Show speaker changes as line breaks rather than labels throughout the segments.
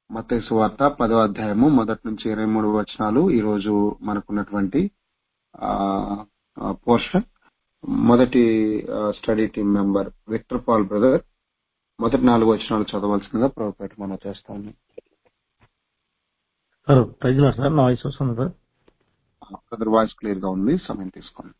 మత్తయి సువార్త పదో అధ్యాయము మొదటి నుంచి ఇరవై మూడు వచనాలు ఈ రోజు మనకున్నటువంటి పోర్షన్ మొదటి study team member Victor Paul brother మొదటి నాలుగు వచనాలు చదవాల్సిందిగా ప్రభుపేట మనం చేస్తా ఉన్నాం
సార్ ప్రైజ్ లాడ్ సార్ నా వాయిస్ వస్తుంది సార్
బ్రదర్ వాయిస్ క్లియర్ గా ఉంది సమయం తీసుకోండి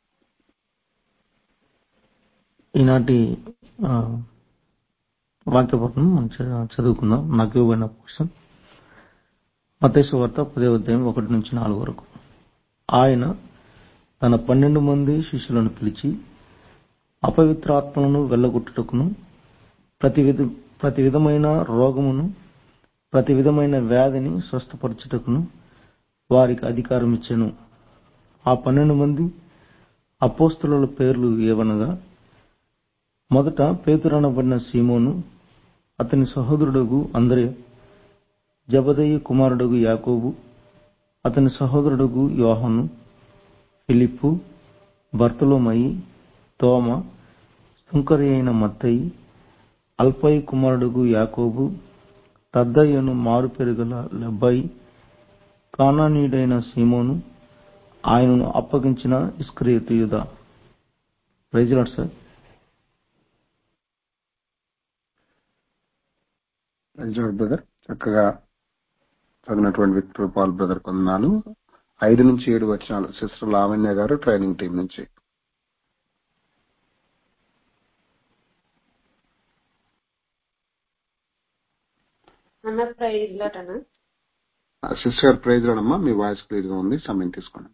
ఈనాటి ఆ, వాక్య పఠనం మనం చ- చదువుకుందాం నాకు ఇవ్వబడిన పోర్షన్ మతేసు వార్త పదే అధ్యాయం ఒకటి నుంచి నాలుగు వరకు ఆయన తన పన్నెండు మంది శిష్యులను పిలిచి అపవిత్రాత్మలను వెళ్ళగొట్టుటకును ప్రతి విధ ప్రతి విధమైన రోగమును ప్రతి విధమైన వ్యాధిని స్వస్థపరచుటకును వారికి అధికారం ఇచ్చెను ఆ పన్నెండు మంది అపోస్తుల పేర్లు ఏవనగా మొదట పేతురనబడిన సీమోను అతని సహోదరుడగు అందరే జబదయి కుమారుడగు యాకోబు అతని సహోదరుడగు యోహను ఫిలిప్పు బర్తలోమయి తోమ సుంకరి అయిన మత్తయి అల్పయి కుమారుడుగు యాకోబు తద్దయ్యను మారు పెరుగల లెబ్బాయి కానానీయుడైన సీమోను ఆయనను అప్పగించిన ఇస్క్రియతు యూదా ప్రైజ్ లార్డ్ సార్
రంజోడ్ బ్రదర్ చక్కగా చదివినటువంటి విక్టర్ పాల్ బ్రదర్ కొందనాలు ఐదు నుంచి ఏడు వచనాలు సిస్టర్ లావణ్య గారు ట్రైనింగ్ టీం నుంచి
అన్న ప్రైజ్ లాట్ అన్న
సిస్టర్ గారు ప్రైజ్ రాడమ్మా మీ వాయిస్ క్లియర్ గా ఉంది సమయం తీసుకోండి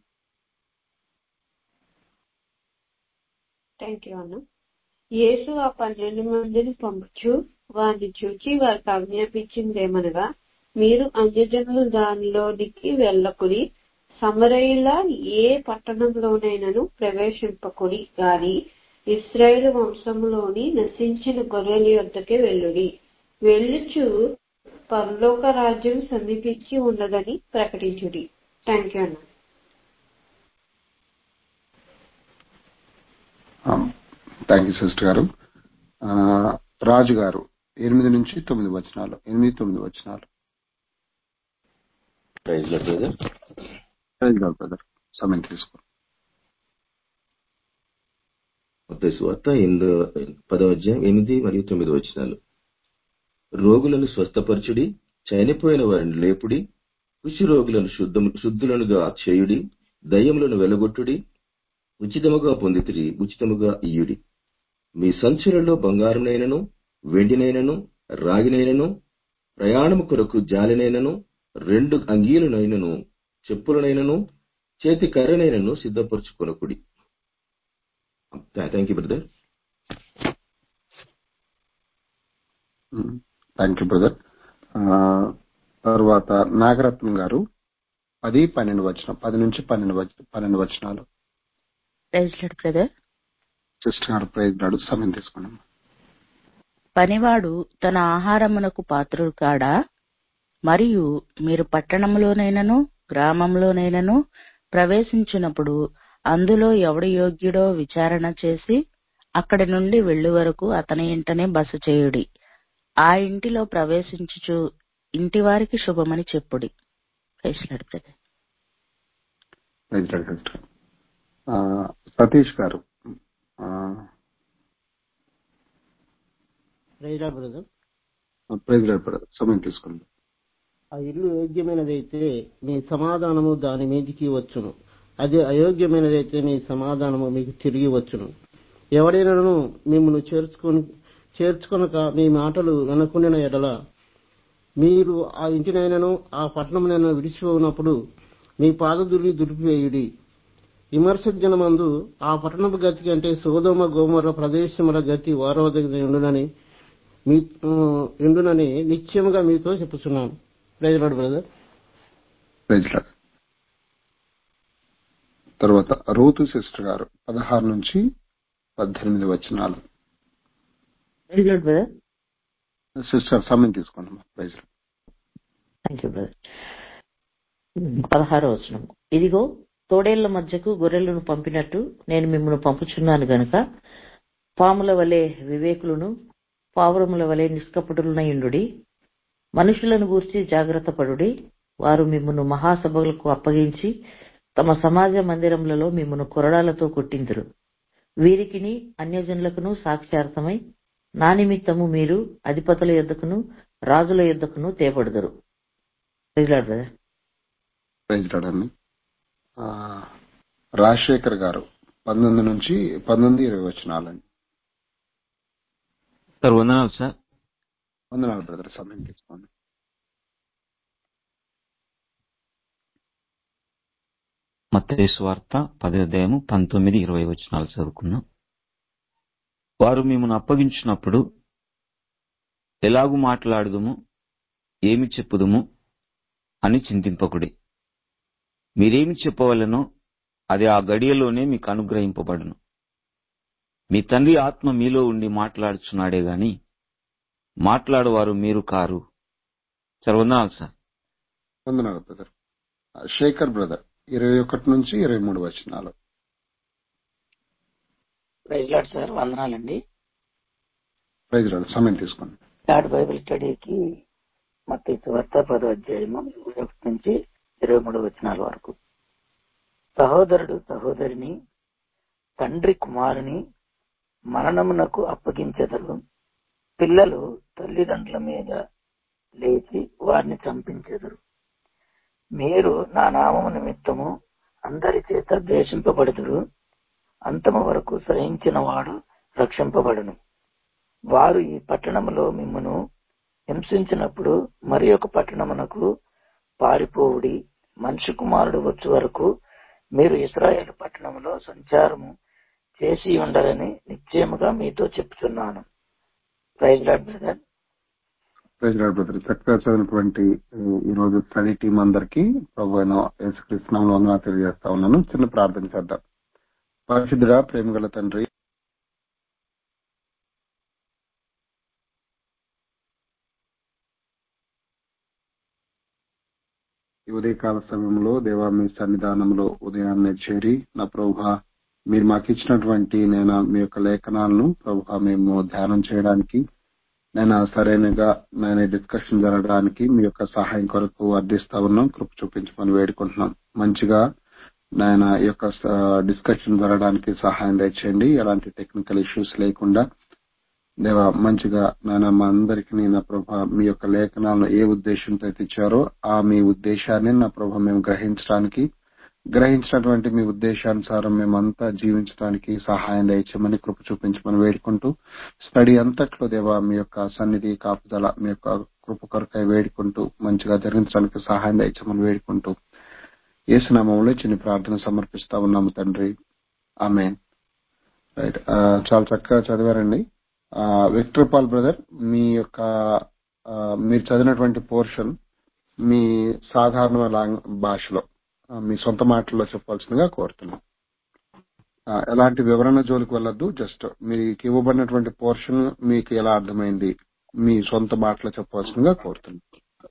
థ్యాంక్ యూ అన్న యేసు ఆ పన్నెండు మందిని పంపుచు వారిని చూచి వారికి ఆజ్ఞాపించిందేమనగా మీరు అన్యజనులు దానిలోనికి వెళ్ళకుడి సమరయుల ఏ పట్టణంలోనైనను ప్రవేశింపకుడి గాని ఇస్రాయేల్ వంశంలోని నశించిన గొర్రెల యొద్దకే వెళ్ళుడి వెళ్ళుచు పరలోక రాజ్యం సమీపించి ఉన్నదని ప్రకటించుడి థ్యాంక్ యూ అన్న
థ్యాంక్ యూ సిస్టర్ గారు ఆ, రాజు గారు ఎనిమిది నుంచి తొమ్మిది వచనాలు ఎనిమిది తొమ్మిది వచనాలు
praise lord brother
praise god brother సమయం తీసుకో
మత్తయి సువార్త ఎనిమిదో పదో అధ్యాయం ఎనిమిది మరియు తొమ్మిది వచనాలు రోగులను స్వస్థపరచుడి చనిపోయిన వారిని లేపుడి కుషి రోగులను శుద్ధము శుద్ధులనుగా చేయుడి దయ్యములను వెలగొట్టుడి ఉచితముగా పొందితిరి ఉచితముగా ఇయ్యుడి మీ సంచులలో బంగారునైనను వెండినైనను రాగినైనను ప్రయాణము కొరకు జాలినైనను రెండు అంగీలనైనను చెప్పులనైనను చేతి కర్రనైనను సిద్ధపరచుకొనకుడి thank you brother
thank you brother తర్వాత నాగరత్నం గారు పది పన్నెండు వచనం పది నుంచి పన్నెండు వచ- పన్నెండు వచనాలు
ప్రైజ్ లార్డ్ బ్రదర్
సిస్టర్ గారు ప్రైజ్ నాడు సమయం తీసుకున్నాం
పనివాడు తన ఆహారమునకు పాత్రుడు కాడా మరియు మీరు పట్టణంలోనైనను గ్రామంలోనైనను ప్రవేశించినప్పుడు అందులో ఎవడు యోగ్యుడో విచారణ చేసి అక్కడి నుండి వెళ్ళు వరకు అతని ఇంటనే బస చేయుడి ఆ ఇంటిలో ప్రవేశించుచు ఇంటి వారికి శుభమని చెప్పుడి praise lord brother
praise lord sister ఆ, సతీష్ గారు ఆ,
praise lord brother
praise lord brother సమయం తీసుకుందాం
ఆ ఇల్లు యోగ్యమైనదైతే మీ సమాధానము దాని మీదికి వచ్చును అది అయోగ్యమైనదైతే మీ సమాధానము మీకు తిరిగి వచ్చును ఎవడైనాను మిమ్మల్ని చేర్చుకొని చేర్చుకొనక మీ మాటలు వినకుండిన ఎడల మీరు ఆ ఇంటినైనను ఆ పట్టణమునైనా విడిచిపోయినప్పుడు మీ పాదదులి దులిపివేయుడి విమర్శజనమందు ఆ పట్టణపు గతి కంటే సోదోమ గోమర ప్రదేశముల గతి వారవదగిన ఉండునని మీ ఆ, ఉండునని నిశ్చయముగా మీతో చెప్పుచున్నాను praise lord brother
praise lord తర్వాత రూతు సిస్టర్ గారు పదహారు నుంచి పద్దెనిమిది వచనాలు
ప్రైజ్ లార్డ్ బ్రదర్
సిస్టర్ సమయం తీసుకోండి praise lord.
Thank you brother పదహారో వచనం ఇదిగో తోడేళ్ల మధ్యకు గొర్రెలను పంపినట్టు నేను మిమ్మల్ని పంపుచున్నాను గనుక పాముల వలె వివేకులను పావురముల వలె నిష్కపటులనయుండుడి మనుషులను గూర్చి జాగ్రత్త పడుడి వారు మిమ్మను మహాసభలకు అప్పగించి తమ సమాజ మందిరములలో మిమ్మను కొరడాలతో కొట్టిందురు వీరికిని అన్యజనులకును సాక్ష్యార్థమై నా నిమిత్తము మీరు అధిపతుల యొద్దకును రాజుల యొద్దకును తేబడుదురు Praise Lord, brother.
ప్రజలాడండి రాజశేఖర్ గారు పంతొమ్మిది నుంచి పంతొమ్మిది ఇరవై వచ్చినాలండి
సార్ వందనాలు సార్
వందనాలు బ్రదర్ సమయం తీసుకోండి
మత్తయి వార్త పదో అధ్యాయము పంతొమ్మిది ఇరవై వచనాలు చదువుకున్నాం వారు మిమ్మల్ని అప్పగించినప్పుడు ఎలాగు మాట్లాడుదుము ఏమి చెప్పుదుము అని చింతింపకుడి మీరేమి చెప్పవలనో అది ఆ గడియలోనే మీకు అనుగ్రహింపబడును మీ తండ్రి ఆత్మ మీలో ఉండి మాట్లాడుచున్నాడే గాని మాట్లాడువారు మీరు కారు సార్ వందనాలు సార్
వందనాలు బ్రదర్ శేఖర్ బ్రదర్ ఇరవై ఒకటి నుంచి ఇరవై మూడు వచనాలు
ప్రైజ్ లాడ్ సార్ వందనాలండి
ప్రజలాడు సమయం తీసుకోండి
లాడ్ బైబిల్ స్టడీకి మత వార్త పదో అధ్యాయము ఇరవై ఒకటి నుంచి ఇరవై మూడు వచనాల వరకు సహోదరుడు సహోదరిని తండ్రి కుమారుని మరణమునకు అప్పగించెదరు పిల్లలు తల్లిదండ్రుల మీద లేచి వారిని చంపించెదరు మీరు నా నామము నిమిత్తము అందరి చేత ద్వేషింపబడుదురు అంతము వరకు సహించిన వాడు రక్షింపబడును వారు ఈ పట్టణములో మిమ్మను హింసించినప్పుడు మరి ఒక పట్టణమునకు పారిపోవుడి మనిషి కుమారుడు వచ్చే వరకు మీరు ఇస్రాయేల్ పట్టణములో సంచారము చేసి ఉండరని నిశ్చయముగా మీతో చెప్తున్నాను praise lord brother
praise lord brother చక్కగా చదివినటువంటి ఈ రోజు స్టడీ టీం అందరికి ప్రభు అయిన యేసుకృష్ణంలో వందనాలు తెలియజేస్తా ఉన్నాను చిన్న ప్రార్థన చేద్దాం పరిశుద్ధుడా ప్రేమ గల తండ్రి ఈ ఉదయకాల సమయంలో దేవా మీ సన్నిధానంలో ఉదయాన్నే చేరి నా ప్రభు మీరు మాకు ఇచ్చినటువంటి నేను మీ యొక్క లేఖనాలను ప్రభు మేము ధ్యానం చేయడానికి నేను సరైనగా నేను డిస్కషన్ జరగడానికి మీ యొక్క సహాయం కొరకు అర్థిస్తా ఉన్నాం కృప చూపించమని వేడుకుంటున్నాం మంచిగా నాయన ఈ యొక్క డిస్కషన్ జరగడానికి సహాయం దయచేయండి ఎలాంటి టెక్నికల్ ఇష్యూస్ లేకుండా దేవ మంచిగా నాయన మా అందరికి నా ప్రభ మీ యొక్క లేఖనాలను ఏ ఉద్దేశంతో అయితే ఇచ్చారో ఆ మీ ఉద్దేశాన్ని నా ప్రభ మేము గ్రహించడానికి గ్రహించినటువంటి మీ ఉద్దేశానుసారం మేమంతా జీవించడానికి సహాయం దయచేయమని కృప చూపించమని వేడుకుంటూ స్టడీ అంతట్లో దేవా మీ యొక్క సన్నిధి కాపుదల మీ యొక్క కృప కొరకై వేడుకుంటూ మంచిగా జరిగించడానికి సహాయం దయచేయమని వేడుకుంటూ ఏసునామంలో చిన్న ప్రార్థన సమర్పిస్తా ఉన్నాము తండ్రి ఆమె రైట్ చాలా చక్కగా చదివారండి విక్టర్ పాల్ బ్రదర్ మీ యొక్క ఆ, మీరు చదివినటువంటి పోర్షన్ మీ సాధారణ లాంగ్ భాషలో ఆ, మీ సొంత మాటల్లో చెప్పాల్సిందిగా కోరుతున్నాం ఆ, ఎలాంటి వివరణ జోలికి వెళ్ళొద్దు జస్ట్ మీకు ఇవ్వబడినటువంటి పోర్షన్ మీకు ఎలా అర్థమైంది మీ సొంత మాటలో చెప్పాల్సిందిగా కోరుతున్నాం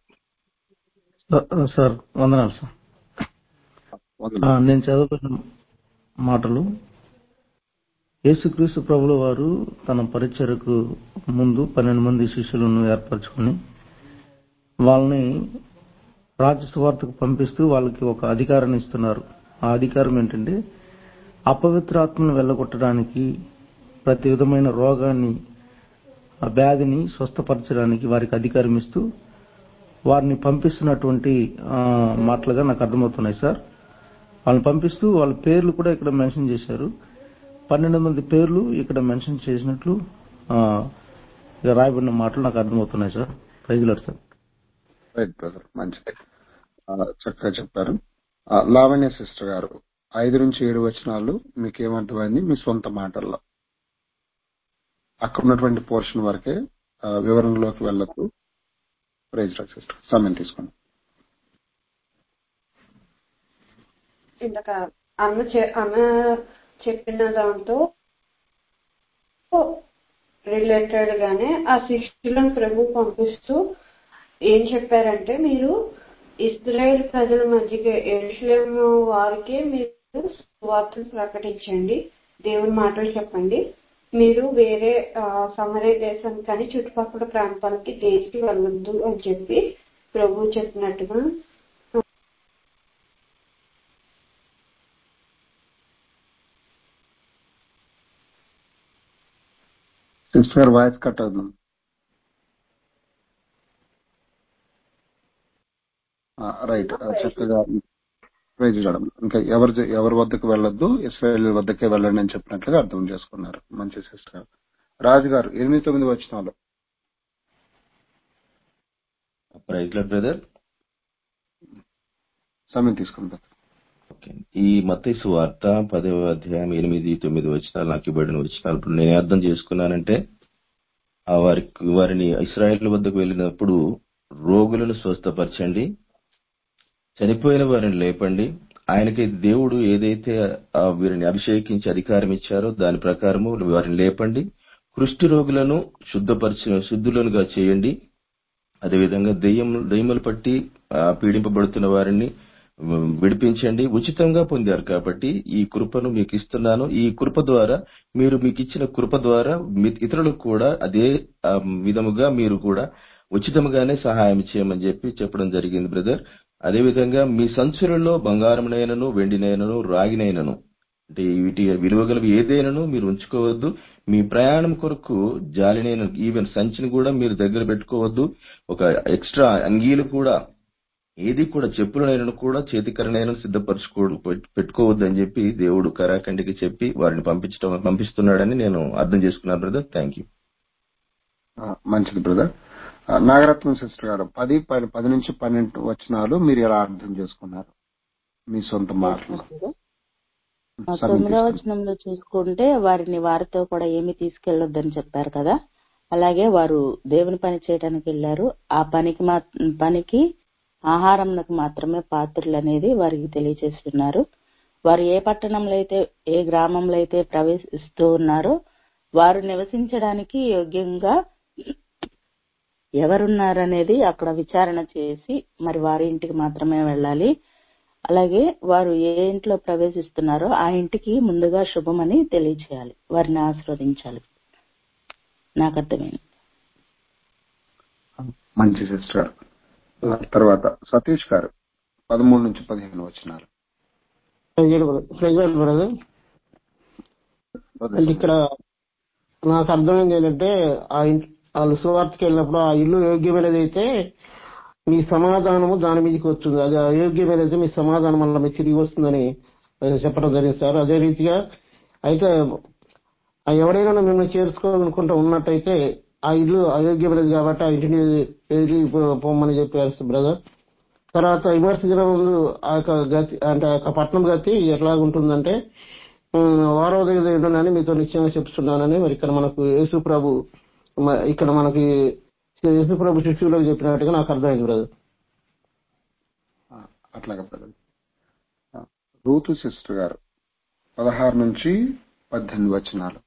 సార్- సార్ వందనాలు సార్ ఆ,
వందనాలు.
నేను చదువుకున్న మాటలు యేసుక్రీస్తు ప్రభుల వారు తన పరిచయకు ముందు పన్నెండు మంది శిష్యులను ఏర్పరచుకొని వాళ్ళని రాజస్వార్తకు పంపిస్తూ వాళ్ళకి ఒక అధికారాన్ని ఇస్తున్నారు ఆ అధికారం ఏంటంటే అపవిత్రాత్మను వెళ్ళగొట్టడానికి ప్రతి విధమైన రోగాన్ని ఆ వ్యాధిని స్వస్థపరచడానికి వారికి అధికారం ఇస్తూ వారిని పంపిస్తున్నటువంటి ఆ, మాటలుగా నాకు అర్థమవుతున్నాయి సార్ వాళ్ళని పంపిస్తూ వాళ్ళ పేర్లు కూడా ఇక్కడ మెన్షన్ చేశారు పన్నెండు మంది పేర్లు ఇక్కడ మెన్షన్ చేసినట్లు ఆ, ఇక రాయబడిన మాటలు నాకు అర్థమవుతున్నాయి sir praise lord sir
right brother మంచిది ఆ, చక్కగా చెప్పారు ఆ, లావణ్య సిస్టర్ గారు ఐదు నుంచి ఏడు వచనాలు మీకు ఏమర్థమైంది మీ సొంత మాటల్లో అక్కడ ఉన్నటువంటి పోర్షన్ వరకే ఆ, వివరణలోకి వెళ్ళొద్దు ప్రైజ్ రాక్ సిస్టర్ సమయం తీసుకోండి
ఇందాక అన్న చె- అన్న చెప్పిన దాంతో రిలేటెడ్ గానే ఆ శిష్యులను ప్రభు పంపిస్తూ ఏం చెప్పారంటే మీరు ఇస్రాయేల్ ప్రజల మధ్యకి ఎరుషలేము వారికే మీరు వార్తలు ప్రకటించండి దేవుని మాటలు చెప్పండి మీరు వేరే ఆ, సమరే దేశం కానీ చుట్టుపక్కల ప్రాంతాలకి దేనికి వెళ్ళొద్దు అని చెప్పి ప్రభు చెప్పినట్టుగా
సిస్టర్ వాయిస్ కట్ అవుతుంది రైట్ చక్కగా ప్రైజ్ చేయడం ఇంకా ఎవరి ఎవరి వద్దకు వెళ్ళొద్దు ఇస్రాయేల్ వద్దకే వెళ్ళండి అని చెప్పినట్లుగా అర్థం చేసుకున్నారు మంచి సిస్టర్ రాజు గారు ఎనిమిది తొమ్మిది వచ్చినాలు
ప్రైజ్ లాడ్ బ్రదర్
సమయం తీసుకుంటారు
ఓకే ఈ మత్తయి వార్త పదవ అధ్యాయం ఎనిమిది తొమ్మిది వచనాలు నాకు ఇవ్వబడిన వచనాలు ఇప్పుడు నేను అర్థం చేసుకున్నానంటే ఆ వారికి వారిని ఇస్రాయేల్ వద్దకు వెళ్ళినప్పుడు రోగులను స్వస్థపరచండి చనిపోయిన వారిని లేపండి ఆయనకి దేవుడు ఏదైతే ఆ వీరిని అభిషేకించి అధికారం ఇచ్చారో దాని ప్రకారము వారిని లేపండి కుష్టి రోగులను శుద్ధపరిచిన శుద్ధులనుగా చేయండి అదేవిధంగా దెయ్యం దెయ్యములు పట్టి ఆ, పీడింపబడుతున్న వారిని ఉమ్, విడిపించండి ఉచితంగా పొందారు కాబట్టి ఈ కృపను మీకు ఇస్తున్నాను ఈ కృప ద్వారా మీరు మీకు ఇచ్చిన కృప ద్వారా మీ- ఇతరులకు కూడా అదే ఆ, విధముగా మీరు కూడా ఉచితంగానే సహాయం చేయమని చెప్పి చెప్పడం జరిగింది బ్రదర్ అదేవిధంగా మీ సంచులలో బంగారమునైనను వెండినైనను రాగినైనను అంటే వీటి విలువగలవి ఏదైనాను మీరు ఉంచుకోవద్దు మీ ప్రయాణం కొరకు జాలినైన ఈవెన్ సంచిని కూడా మీరు దగ్గర పెట్టుకోవద్దు ఒక ఎక్స్ట్రా అంగీలు కూడా ఏది కూడా చెప్పులనైనా కూడా చేతికరనైనా సిద్ధపరచుకో పెట్టుకోవద్దు అని చెప్పి దేవుడు కరాఖండికి చెప్పి వారిని పంపించడం పంపిస్తున్నాడని నేను అర్థం చేసుకున్నాను బ్రదర్ థ్యాంక్ యూ
ఆ, మంచిది బ్రదర్ ఆ, నాగరత్నం సిస్టర్ గారు పది పది పది నుంచి పన్నెండు వచనాలు మీరు ఎలా అర్థం చేసుకున్నారు మీ సొంత మాటలు
ఆ
సమయం
తొమ్మిదవ
తీసుకోండి
వచనంలో చూసుకుంటే వారిని వారితో కూడా ఏమి తీసుకెళ్లొద్దని చెప్పారు కదా అలాగే వారు దేవుని పని చేయడానికి వెళ్ళారు ఆ పనికి మా పనికి ఆహారంకు మాత్రమే పాత్రలు అనేది వారికి తెలియజేస్తున్నారు వారు ఏ పట్టణంలో అయితే ఏ గ్రామంలో అయితే ప్రవేశిస్తూ ఉన్నారో వారు నివసించడానికి యోగ్యంగా ఎవరున్నారనేది అక్కడ విచారణ చేసి మరి వారి ఇంటికి మాత్రమే వెళ్ళాలి అలాగే వారు ఏ ఇంట్లో ప్రవేశిస్తున్నారో ఆ ఇంటికి ముందుగా శుభమని తెలియచేయాలి వారిని ఆశీర్వదించాలి నాకు అర్థమైంది
మంచి సిస్టర్ ఆ, తర్వాత సతీష్ గారు పదమూడు నుంచి పదిహేను వచనాలు
ప్రెసిడెంట్ బ్రదర్ అంటే ఇక్కడ నాకు అర్థమైంది ఏంటంటే ఆ ఇంటి వాళ్ళు సువార్తకి వెళ్ళినప్పుడు ఆ ఇల్లు యోగ్యమైనది అయితే మీ సమాధానము దాని మీదకి వస్తుంది అది అయోగ్యమైనది మీ సమాధానం వల్ల మీకు తిరిగి వస్తుందని చెప్పడం జరిగింది సార్ అదే రీతిగా అయితే ఆ ఎవరైనా మిమ్మల్ని చేర్చుకోవాలనుకుంటూ ఉన్నట్టయితే ఆ ఇల్లు అయోగ్యమైనది కాబట్టి ఆ ఇంటిని ఎదిగి పోమని చెప్పారు బ్రదర్ తర్వాత విమర్శ దినం ముందు ఆ యొక్క గతి అంటే ఆ యొక్క పట్నం గతి ఎట్లాగుంటుందంటే ఉమ్, వారవ దగ్గర ఉంటుందని మీతో నిశ్చయంగా చెప్తున్నానని మరి ఇక్కడ మనకు యేసు ప్రభు మ- ఇక్కడ మనకి యేసు ప్రభు శిష్యులకు చెప్పినట్టుగా నాకు అర్థమైంది బ్రదర్
ఆ, అట్లాగా బ్రదర్ ఆ, రూతు సిస్టర్ గారు పదహారు నుంచి పద్దెనిమిది వచనాలు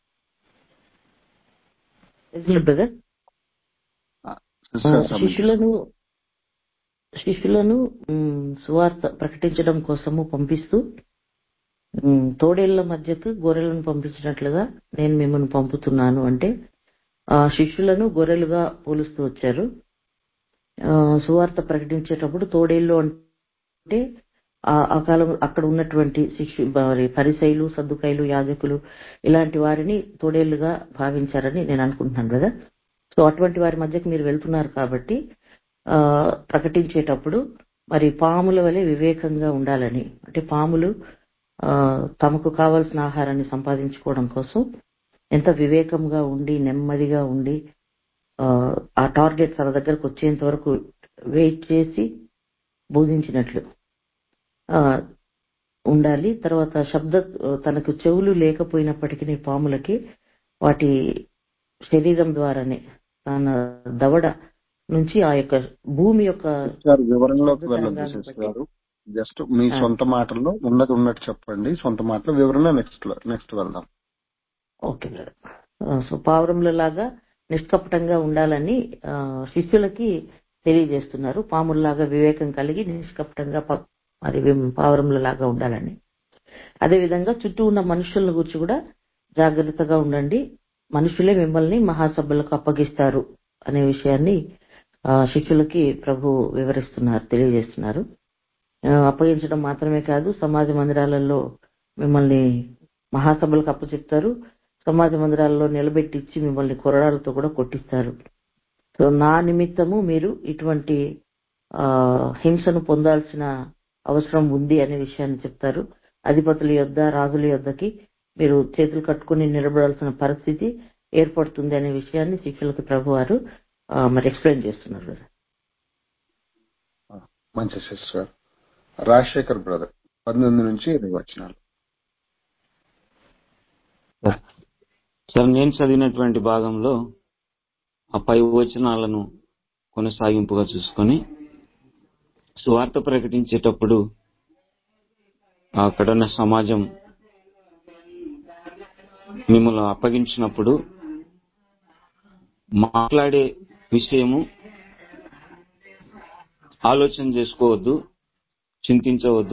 బ్రదర్
ఆ,
ఆ,
సిస్టర్ సమయం
శిష్యులను శిష్యులను ఉమ్, సువార్త ప్రకటించడం కోసము పంపిస్తూ ఉమ్, తోడేళ్ల మధ్యకు గొర్రెలను పంపించినట్లుగా నేను మిమ్మల్ని పంపుతున్నాను అంటే ఆ శిష్యులను గొర్రెలుగా పోలుస్తూ వచ్చారు ఆ, సువార్త ప్రకటించేటప్పుడు తోడేళ్లు అంటే ఆ ఆ కాలం అక్కడ ఉన్నటువంటి శిష్యు మరి పరిసైలు సర్దుకాయలు యాజకులు ఇలాంటి వారిని తోడేళ్లుగా భావించారని నేను అనుకుంటున్నాను కదా సో అటువంటి వారి మధ్యకు మీరు వెళ్తున్నారు కాబట్టి ఆ ప్రకటించేటప్పుడు మరి పాముల వలె వివేకంగా ఉండాలని అంటే పాములు ఆ తమకు కావలసిన ఆహారాన్ని సంపాదించుకోవడం కోసం ఎంత వివేకంగా ఉండి నెమ్మదిగా ఉండి ఆ ఆ టార్గెట్ తన దగ్గరకు వచ్చేంత వరకు వెయిట్ చేసి బోధించినట్లు ఆ ఉండాలి తర్వాత శబ్ద తనకు చెవులు లేకపోయినప్పటికీ పాములకి వాటి శరీరం ద్వారానే తన దవడ నుంచి ఆ యొక్క భూమి యొక్క
సిస్టర్ వివరణలోకి
శబ్ద
వెళ్ళొద్దు
తరంగాలను
సిస్టర్
బట్టి
గారు జస్ట్ మీ
ఆ,
సొంత మాటల్లో ఉన్నది ఉన్నట్టు చెప్పండి సొంత మాటలో వివరణ నెక్స్ట్ నెక్స్ట్ వెళ్దాం
ఓకే బ్రదర్ ఆ, సో పావురముల లాగా నిష్కపటంగా ఉండాలని ఆ, శిష్యులకి తెలియజేస్తున్నారు పాముల్లాగా వివేకం కలిగి నిష్కపటంగా ప- మరి విం- పావురముల లాగా ఉండాలని అదేవిధంగా చుట్టూ ఉన్న మనుషుల గురించి కూడా జాగ్రత్తగా ఉండండి మనుషులే మిమ్మల్ని మహాసభలకు అప్పగిస్తారు అనే విషయాన్ని ఆ, శిష్యులకి ప్రభు వివరిస్తున్నారు తెలియజేస్తున్నారు ఆ, అప్పగించడం మాత్రమే కాదు సమాజ మందిరాలలో మిమ్మల్ని మహాసభలకు అప్పచెప్తారు సమాజ మందిరాలలో నిలబెట్టించి మిమ్మల్ని కొరడాలతో కూడా కొట్టిస్తారు సో నా నిమిత్తము మీరు ఇటువంటి ఆ, హింసను పొందాల్సిన అవసరం ఉంది అనే విషయాన్ని చెప్తారు అధిపతుల యొద్ద రాజుల యొద్దకి మీరు చేతులు కట్టుకుని నిలబడాల్సిన పరిస్థితి ఏర్పడుతుంది అనే విషయాన్ని శిష్యులకు ప్రభు వారు ఆ, మరి ఎక్స్ప్లెయిన్ చేస్తున్నారు కదా
మంచి సిస్టర్ రాజశేఖర్ బ్రదర్ పద్దెనిమిది నుంచి ఇరవై వచ్చినాలు
సార్ నేను చదివినటువంటి భాగంలో ఆ పై వచనాలను కొనసాగింపుగా చూసుకొని సువార్త ప్రకటించేటప్పుడు అక్కడున్న సమాజం మిమ్మల్ని అప్పగించినప్పుడు మాట్లాడే విషయము ఆలోచన చేసుకోవద్దు చింతించవద్దు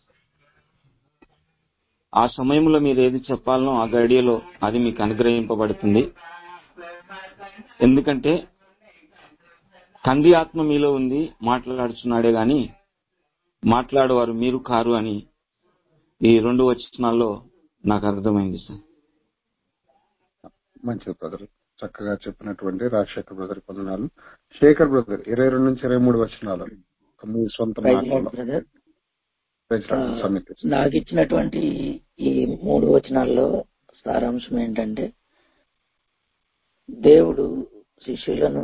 ఆ సమయంలో మీరు ఏది చెప్పాలనో ఆ గడియలో అది మీకు అనుగ్రహింపబడుతుంది ఎందుకంటే తండ్రి ఆత్మ మీలో ఉంది మాట్లాడుచున్నాడే గాని మాట్లాడేవారు మీరు కారు అని ఈ రెండు వచనాల్లో నాకు అర్థమైంది సార్
మంచిది బ్రదర్ చక్కగా చెప్పినటువంటి రాజశేఖర్ బ్రదర్ పొందనాలు శేఖర్ బ్రదర్ ఇరవై రెండు నుంచి ఇరవై మూడు వచ్చినాలు మీ సొంత
ప్రైజ్ లార్డ్
మాటల్లో
బ్రదర్
ప్రైజ్ లార్డ్. సమ్మిట్
నాకు ఇచ్చినటువంటి ఈ మూడు వచనాల్లో సారాంశం ఏంటంటే దేవుడు శిష్యులను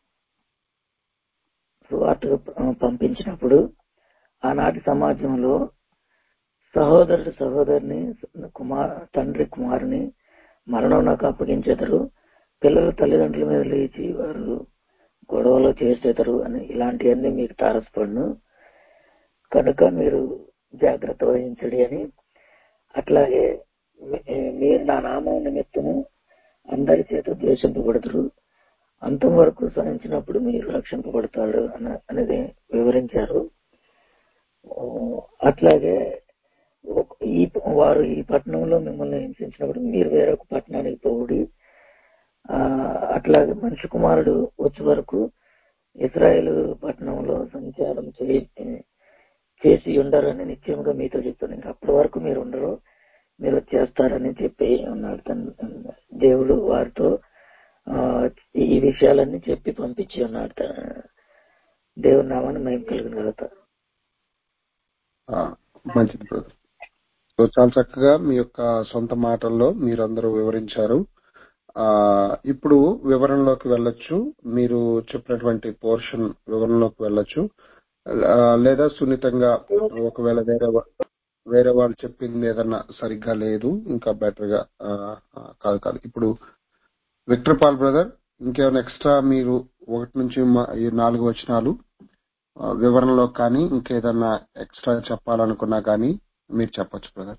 సువార్తకు ప- పంపించినప్పుడు ఆనాటి సమాజంలో సహోదరుడు సహోదరిని కుమార్ తండ్రి కుమారుని మరణం నాకు అప్పగించేదరు పిల్లలు తల్లిదండ్రుల మీద లేచి వారు గొడవలు చేసేదరు అని ఇలాంటివన్నీ మీకు తారసపడును కనుక మీరు జాగ్రత్త వహించడి అని అట్లాగే మీ- మీరు నా నామం నిమిత్తము అందరి చేత ద్వేషింపబడతారు అంతం వరకు సహించినప్పుడు మీరు రక్షింపబడతాడు అన- అనేది వివరించారు ఓ, అట్లాగే ఒక- ఈ వారు ఈ పట్టణంలో మిమ్మల్ని హింసించినప్పుడు మీరు వేరొక పట్టణానికి పోవుడి ఆ, అట్లాగే మనిషి కుమారుడు వచ్చే వరకు ఇస్రాయేల్ పట్టణంలో సంచారం చేయి చేసి ఉండరని నిశ్చయంగా మీతో చెప్తాను ఇంకా అప్పటి వరకు మీరు ఉండరు మీరు చేస్తారని చెప్పి ఉన్నాడు తన దేవుడు వారితో ఆ, ఈ విషయాలన్నీ చెప్పి పంపించి ఉన్నాడు త- దేవుని నామాన్ని మేము కలిగిన కలుగుతా
ఆ, మంచిది బ్రదర్ సో చాలా చక్కగా మీ యొక్క సొంత మాటల్లో మీరందరూ వివరించారు ఆ ఇప్పుడు వివరణలోకి వెళ్ళొచ్చు మీరు చెప్పినటువంటి పోర్షన్ వివరణలోకి వెళ్ళొచ్చు ఆ, లేదా సున్నితంగా ఒకవేళ వేరే వా- వేరే వాళ్ళు చెప్పింది ఏదన్నా సరిగ్గా లేదు ఇంకా బెటర్ గా ఆ, ఆ, కాదు కాదు ఇప్పుడు విక్టర్ పాల్ బ్రదర్ ఇంకేమైనా ఎక్స్ట్రా మీరు ఒకటి నుంచి మ- ఈ నాలుగు వచనాలు ఆ, వివరణలో కానీ ఇంకేదన్నా ఎక్స్ట్రా చెప్పాలనుకున్నా కానీ మీరు చెప్పొచ్చు బ్రదర్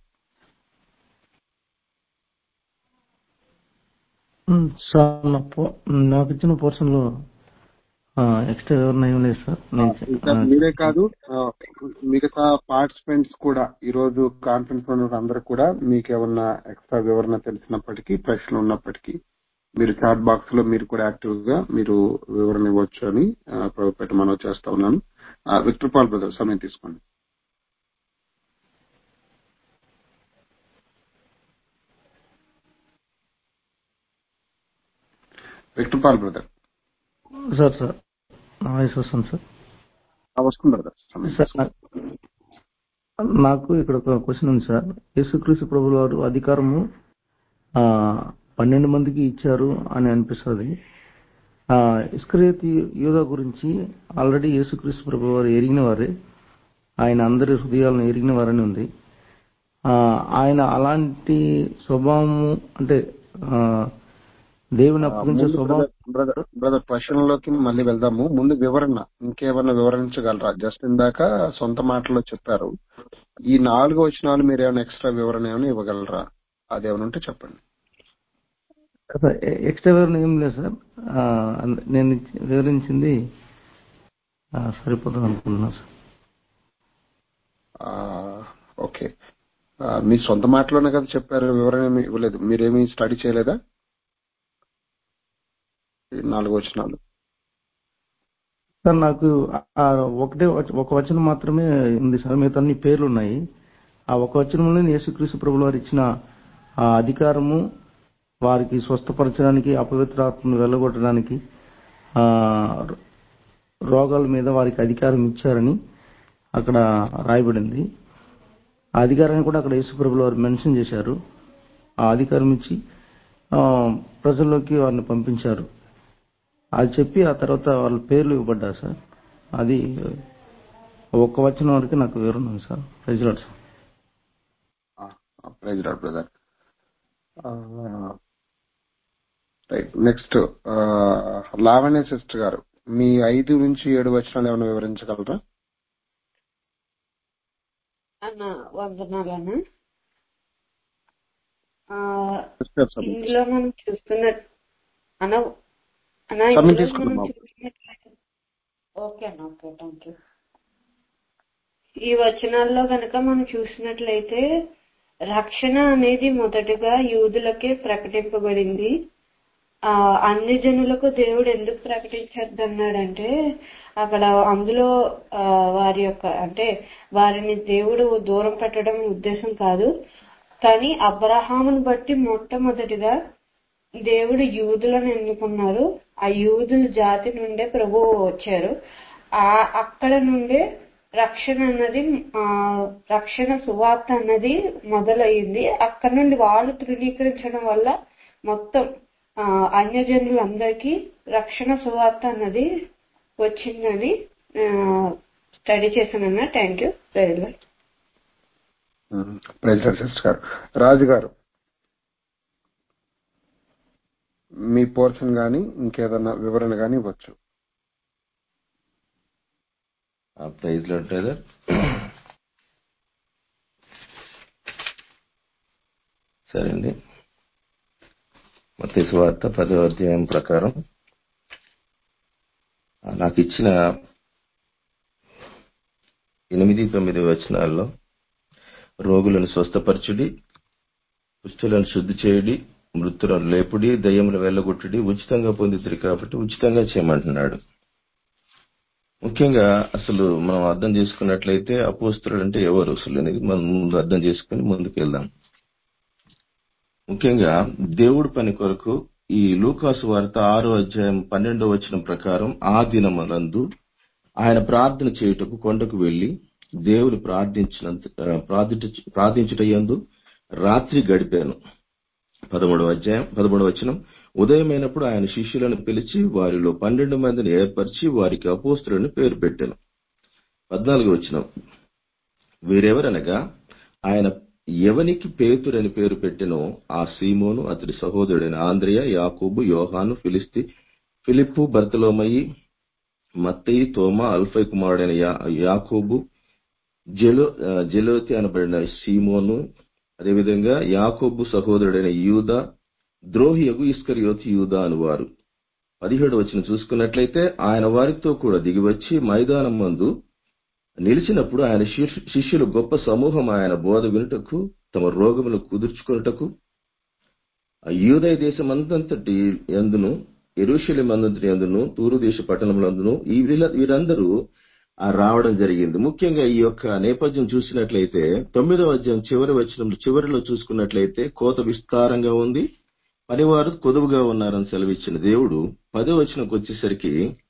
ఉమ్, సార్ నా పో- నాకు ఇచ్చిన పోర్షన్ లో ఎక్స్ట్రా ఎవరిన ఏం లేదు సార్ నేను చె-
ఇంకా
ఆ,
మీరే కాదు ఆ, మిగతా పార్టిసిపెంట్స్ కూడా ఈ రోజు కాన్ఫరెన్స్ లో ఉన్న అందరూ కూడా మీకు ఏమన్నా ఎక్స్ట్రా వివరణ తెలిసినప్పటికీ ప్రశ్నలు ఉన్నప్పటికీ మీరు చాట్ బాక్స్ లో మీరు కూడా యాక్టివ్ గా మీరు వివరణ ఇవ్వచ్చు అని ఆ, ప్రభుపేట మనవి చేస్తా ఉన్నాను ఆ, విక్టర్ పాల్ బ్రదర్ సమయం తీసుకోండి Victor Paul brother
sir sir నా వాయిస్ వస్తుంది సార్
వస్తుంది బ్రదర్ సమయం
సార్ నా- నాకు ఇక్కడ ఒక క్వశ్చన్ ఉంది సార్ యేసుక్రీస్తు ప్రభుల వారు అధికారము ఆ, పన్నెండు మందికి ఇచ్చారు అని అనిపిస్తుంది ఆ, ఇస్కరియోతు యూదా గురించి ఆల్రెడీ యేసుక్రీస్తు ప్రభు వారు ఎరిగిన వారే ఆయన అందరి హృదయాలను ఎరిగిన వారని ఉంది ఆ, ఆయన అలాంటి స్వభావము అంటే ఆ, దేవుని అప్పగించే
ముందు
స్వభావం
బ్రదర్ బ్రదర్ బ్రదర్ ప్రశ్నలోకి మళ్ళీ వెళ్దాము ముందు వివరణ ఇంకేమన్నా వివరించగలరా జస్ట్ ఇందాక సొంత మాటలో చెప్పారు ఈ నాలుగు వచనాలు మీరు ఏమైనా ఎక్స్ట్రా వివరణ ఏమైనా ఇవ్వగలరా అదేమైనా ఉంటే చెప్పండి
కదా, ఎ- ఎక్స్ట్రా వివరణ ఏం లేదు సార్ ఆ, అంద- నేను ఇచ్చి- వివరించింది ఆ, సరిపోతుంది అనుకుంటున్నాను సార్
ఆ, ఓకే ఆ, మీ సొంత మాటలోనే కదా చెప్పారు వివరణ ఏమి ఇవ్వలేదు మీరేమి స్టడీ చేయలేదా ఈ నాలుగు వచనాలు
సార్ నాకు ఆ ఒకటే వచ- ఒక వచనం మాత్రమే ఉంది సార్ మిగతా అన్ని పేర్లు ఉన్నాయి ఆ ఒక వచనంలో యేసుక్రీస్తు ప్రభులు వారు ఇచ్చిన ఆ అధికారము వారికి స్వస్థపరచడానికి అపవిత్రాత్మను వెళ్ళగొట్టడానికి ఆ రోగాల మీద వారికి అధికారం ఇచ్చారని అక్కడ రాయబడింది ఆ అధికారాన్ని కూడా అక్కడ యేసు ప్రభులు వారు మెన్షన్ చేశారు ఆ అధికారం ఇచ్చి ఆ, ప్రజల్లోకి వారిని పంపించారు అది చెప్పి ఆ తర్వాత వాళ్ళ పేర్లు ఇవ్వబడ్డారు సార్ అది ఒక్క వచనం వరకు నాకు వివరణ ఉంది sir praise lord sir
praise lord brother right next Lavanya sister గారు మీ ఐదు నుంచి ఏడు వచనాలు ఏమైనా వివరించగలరా
అన్న వందనాలన్న ఆ,
సిస్టర్ సబ్మిట్
ఇందులో మనం చూస్తున్న అన్న అన్న
సబ్మిట్
ఇందులో
చేసుకుందాం
మనం
బాబు
చూసినట్లయితే ఓకే అన్న ఓకే థ్యాంక్ యూ ఈ వచనాల్లో గనక మనం చూసినట్లయితే రక్షణ అనేది మొదటగా యూదులకే ప్రకటింపబడింది ఆ అన్ని జనులకు దేవుడు ఎందుకు ప్రకటించద్దన్నాడంటే అక్కడ అందులో ఆ, వారి యొక్క అంటే వారిని దేవుడు దూరం పెట్టడం ఉద్దేశం కాదు కానీ అబ్రహామును బట్టి మొట్టమొదటిగా దేవుడు యూదులను ఎన్నుకున్నారు ఆ యూదుల జాతి నుండే ప్రభువు వచ్చారు ఆ అక్కడ నుండే రక్షణ అన్నది ఆ రక్షణ సువార్త అన్నది మొదలయ్యింది అక్కడ నుండి వాళ్ళు ధృవీకరించడం వల్ల మొత్తం ఆ అన్యజనులందరికీ రక్షణ సువార్త అన్నది వచ్చిందని స్టడీ చేశానన్న thank you very much
praise lord sister గారు రాజు గారు మీ పోర్షన్ గాని ఇంకేదన్నా వివరణ గాని ఇవ్వచ్చు
ప్రైజ్ లాడ్ బ్రదర్ సరే అండి మత్తయి సువార్త పదో అధ్యాయం ప్రకారం ఆ, నాకు ఇచ్చిన ఎనిమిది తొమ్మిది వచనాల్లో రోగులను స్వస్థపరచుడి కుష్ఠులను శుద్ధి చేయుడి మృతులను లేపుడి దయ్యములు వెళ్ళగొట్టుడి ఉచితంగా పొందితురు కాబట్టి ఉచితంగా చేయమంటున్నాడు ముఖ్యంగా అసలు మనం అర్థం చేసుకున్నట్లయితే అపోస్తులు అంటే ఎవరు అసలు అనేది మనం ముందు అర్థం చేసుకుని ముందుకు వెళ్దాం ముఖ్యంగా దేవుడి పని కొరకు ఈ లూకాసు వార్త ఆరో అధ్యాయం పన్నెండో వచనం ప్రకారం ఆ దినములందు ఆయన ప్రార్థన చేయుటకు కొండకు వెళ్లి దేవుని ప్రార్థించినంత ఆ, ప్రార్థించ ప్రార్థించుటయందు రాత్రి గడిపాను పదమూడవ అధ్యాయం పదమూడవ వచనం ఉదయమైనప్పుడు ఆయన శిష్యులను పిలిచి వారిలో పన్నెండు మందిని ఏర్పరిచి వారికి అపోస్తులను పేరు పెట్టాను పద్నాలుగు వచనం వీరెవరనగా ఆయన ఎవనికి పేతురని పేరు పెట్టెనో ఆ సీమోను అతడి సహోదరుడైన ఆంద్రియ యాకోబు యోహాను ఫిలిస్తి ఫిలిప్పు బర్తలోమయి మత్తయి తోమా అల్ఫై కుమారుడైన యా- యాకోబు జెలో ఆ, జెలోతి అనబడిన సీమోను అదేవిధంగా యాకోబు సహోదరుడైన యూదా ద్రోహియగు ఇస్కరియోతి యూదా అనువారు పదిహేడు వచ్చిన చూసుకున్నట్లయితే ఆయన వారితో కూడా దిగివచ్చి మైదానం మందు నిలిచినప్పుడు ఆయన శిష్యు- శిష్యులు గొప్ప సమూహం ఆయన బోధ వినుటకు తమ రోగములు కుదుర్చుకొనుటకు ఆ యూదయ దేశమంతటి ఎందును ఎరుషలేం అంతటి ఎందును తూరు దేశ పట్టణములందును ఈ వీళ్ళ- వీరందరూ ఆ రావడం జరిగింది ముఖ్యంగా ఈ యొక్క నేపథ్యం చూసినట్లయితే తొమ్మిదవ అధ్యాయం చివరి వచ్చిన చివరిలో చూసుకున్నట్లయితే కోత విస్తారంగా ఉంది పనివారు కొదువుగా ఉన్నారని సెలవిచ్చిన దేవుడు పదో వచనంకి వచ్చేసరికి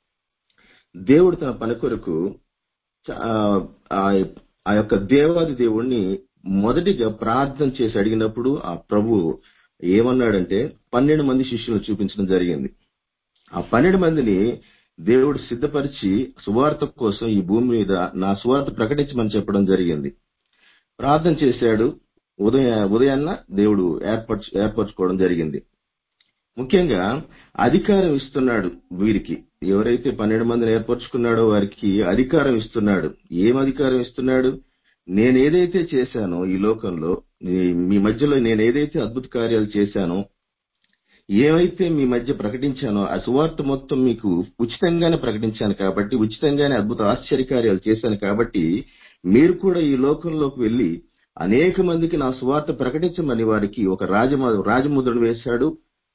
దేవుడు తన పని కొరకు చ- ఆ ఆ యొక్క దేవాది దేవుణ్ణి మొదటిగా ప్రార్థన చేసి అడిగినప్పుడు ఆ ప్రభు ఏమన్నాడంటే పన్నెండు మంది శిష్యులను చూపించడం జరిగింది ఆ పన్నెండు మందిని దేవుడు సిద్ధపరిచి సువార్త కోసం ఈ భూమి మీద నా సువార్త ప్రకటించమని చెప్పడం జరిగింది ప్రార్థన చేశాడు ఉదయం ఉదయాన్న దేవుడు ఏర్పరచు ఏర్పరచుకోవడం జరిగింది ముఖ్యంగా అధికారం ఇస్తున్నాడు వీరికి ఎవరైతే పన్నెండు మందిని ఏర్పరచుకున్నాడో వారికి అధికారం ఇస్తున్నాడు ఏం అధికారం ఇస్తున్నాడు నేను ఏదైతే చేశానో ఈ లోకంలో మీ- మీ మధ్యలో నేను ఏదైతే అద్భుత కార్యాలు చేశానో ఏమైతే మీ మధ్య ప్రకటించానో ఆ సువార్త మొత్తం మీకు ఉచితంగానే ప్రకటించాను కాబట్టి ఉచితంగానే అద్భుత ఆశ్చర్యకార్యాలు చేశాను కాబట్టి మీరు కూడా ఈ లోకంలోకి వెళ్లి అనేక మందికి నా సువార్త ప్రకటించమని వారికి ఒక రాజమ రాజముద్రను వేశాడు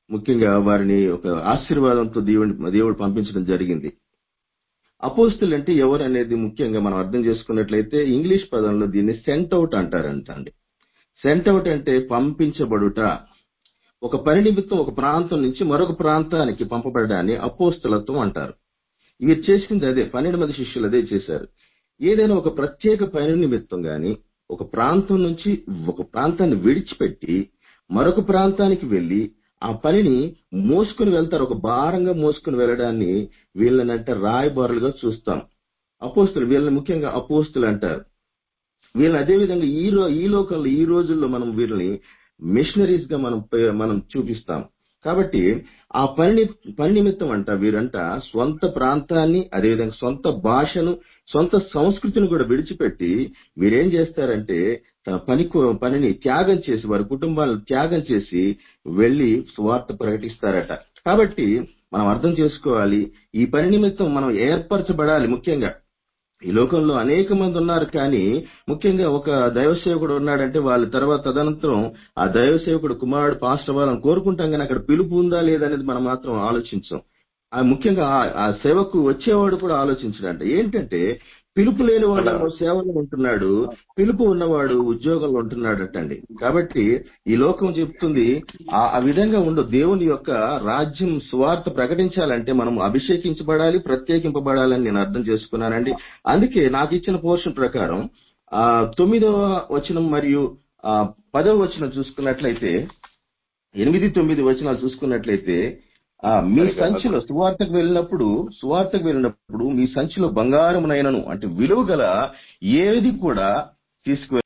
ముఖ్యంగా వారిని ఒక ఆశీర్వాదంతో దేవుడి దేవుడు పంపించడం జరిగింది అపోస్తులు అంటే ఎవరు అనేది ముఖ్యంగా మనం అర్థం చేసుకున్నట్లయితే ఇంగ్లీష్ పదంలో దీన్ని సెంట్ అవుట్ అంటారంట అండి సెంట్ అవుట్ అంటే పంపించబడుట ఒక పని నిమిత్తం ఒక ప్రాంతం నుంచి మరొక ప్రాంతానికి పంపబడడాన్ని అపోస్తులత్వం అంటారు వీరు చేసింది అదే పన్నెండు మంది శిష్యులు అదే చేశారు ఏదైనా ఒక ప్రత్యేక పని నిమిత్తం గాని ఒక ప్రాంతం నుంచి ఒక ప్రాంతాన్ని విడిచిపెట్టి మరొక ప్రాంతానికి వెళ్లి ఆ పనిని మోసుకుని వెళ్తారు ఒక భారంగా మోసుకుని వెళ్ళడాన్ని వీళ్ళనంటే రాయబారులుగా చూస్తాం అపోస్తులు వీళ్ళని ముఖ్యంగా అపోస్తులు అంటారు వీళ్ళని అదే విధంగా ఈ రో ఈ లోకంలో ఈ రోజుల్లో మనం వీళ్ళని మిషనరీస్ గా మనం పే- మనం చూపిస్తాం కాబట్టి ఆ పని పని నిమిత్తం అంట వీరంట స్వంత ప్రాంతాన్ని అదేవిధంగా సొంత భాషను సొంత సంస్కృతిని కూడా విడిచిపెట్టి వీరేం చేస్తారంటే తన పని పనిని త్యాగం చేసి వారి కుటుంబాలను త్యాగం చేసి వెళ్లి సువార్త ప్రకటిస్తారట కాబట్టి మనం అర్థం చేసుకోవాలి ఈ పని నిమిత్తం మనం ఏర్పరచబడాలి ముఖ్యంగా ఈ లోకంలో అనేక మంది ఉన్నారు కానీ ముఖ్యంగా ఒక దైవ సేవకుడు ఉన్నాడంటే వాళ్ళ తర్వాత తదనంతరం ఆ దైవ సేవకుడు కుమారుడు పాస్టర్ అవ్వాలని కోరుకుంటాం కానీ అక్కడ పిలుపు ఉందా లేదా అనేది మనం మాత్రం ఆలోచించాం ఆ ముఖ్యంగా ఆ- ఆ సేవకు వచ్చేవాడు కూడా ఆలోచించడంట ఏంటంటే పిలుపు లేని వాడు సేవలో ఉంటున్నాడు పిలుపు ఉన్నవాడు ఉద్యోగంలో ఉంటున్నాడటండి కాబట్టి ఈ లోకం చెప్తుంది ఆ ఆ విధంగా ఉండు దేవుని యొక్క రాజ్యం స్వార్థ ప్రకటించాలంటే మనం అభిషేకించబడాలి ప్రత్యేకింపబడాలని నేను అర్థం చేసుకున్నానండి అందుకే నాకు ఇచ్చిన పోర్షన్ ప్రకారం ఆ తొమ్మిదవ వచనం మరియు ఆ పదవ వచనం చూసుకున్నట్లయితే ఎనిమిది తొమ్మిది వచనాలు చూసుకున్నట్లయితే ఆ మీ సంచిలో సువార్తకు వెళ్ళినప్పుడు సువార్తకు వెళ్ళినప్పుడు మీ సంచిలో బంగారమునైనను అంటే విలువ గల ఏది కూడా తీసుకు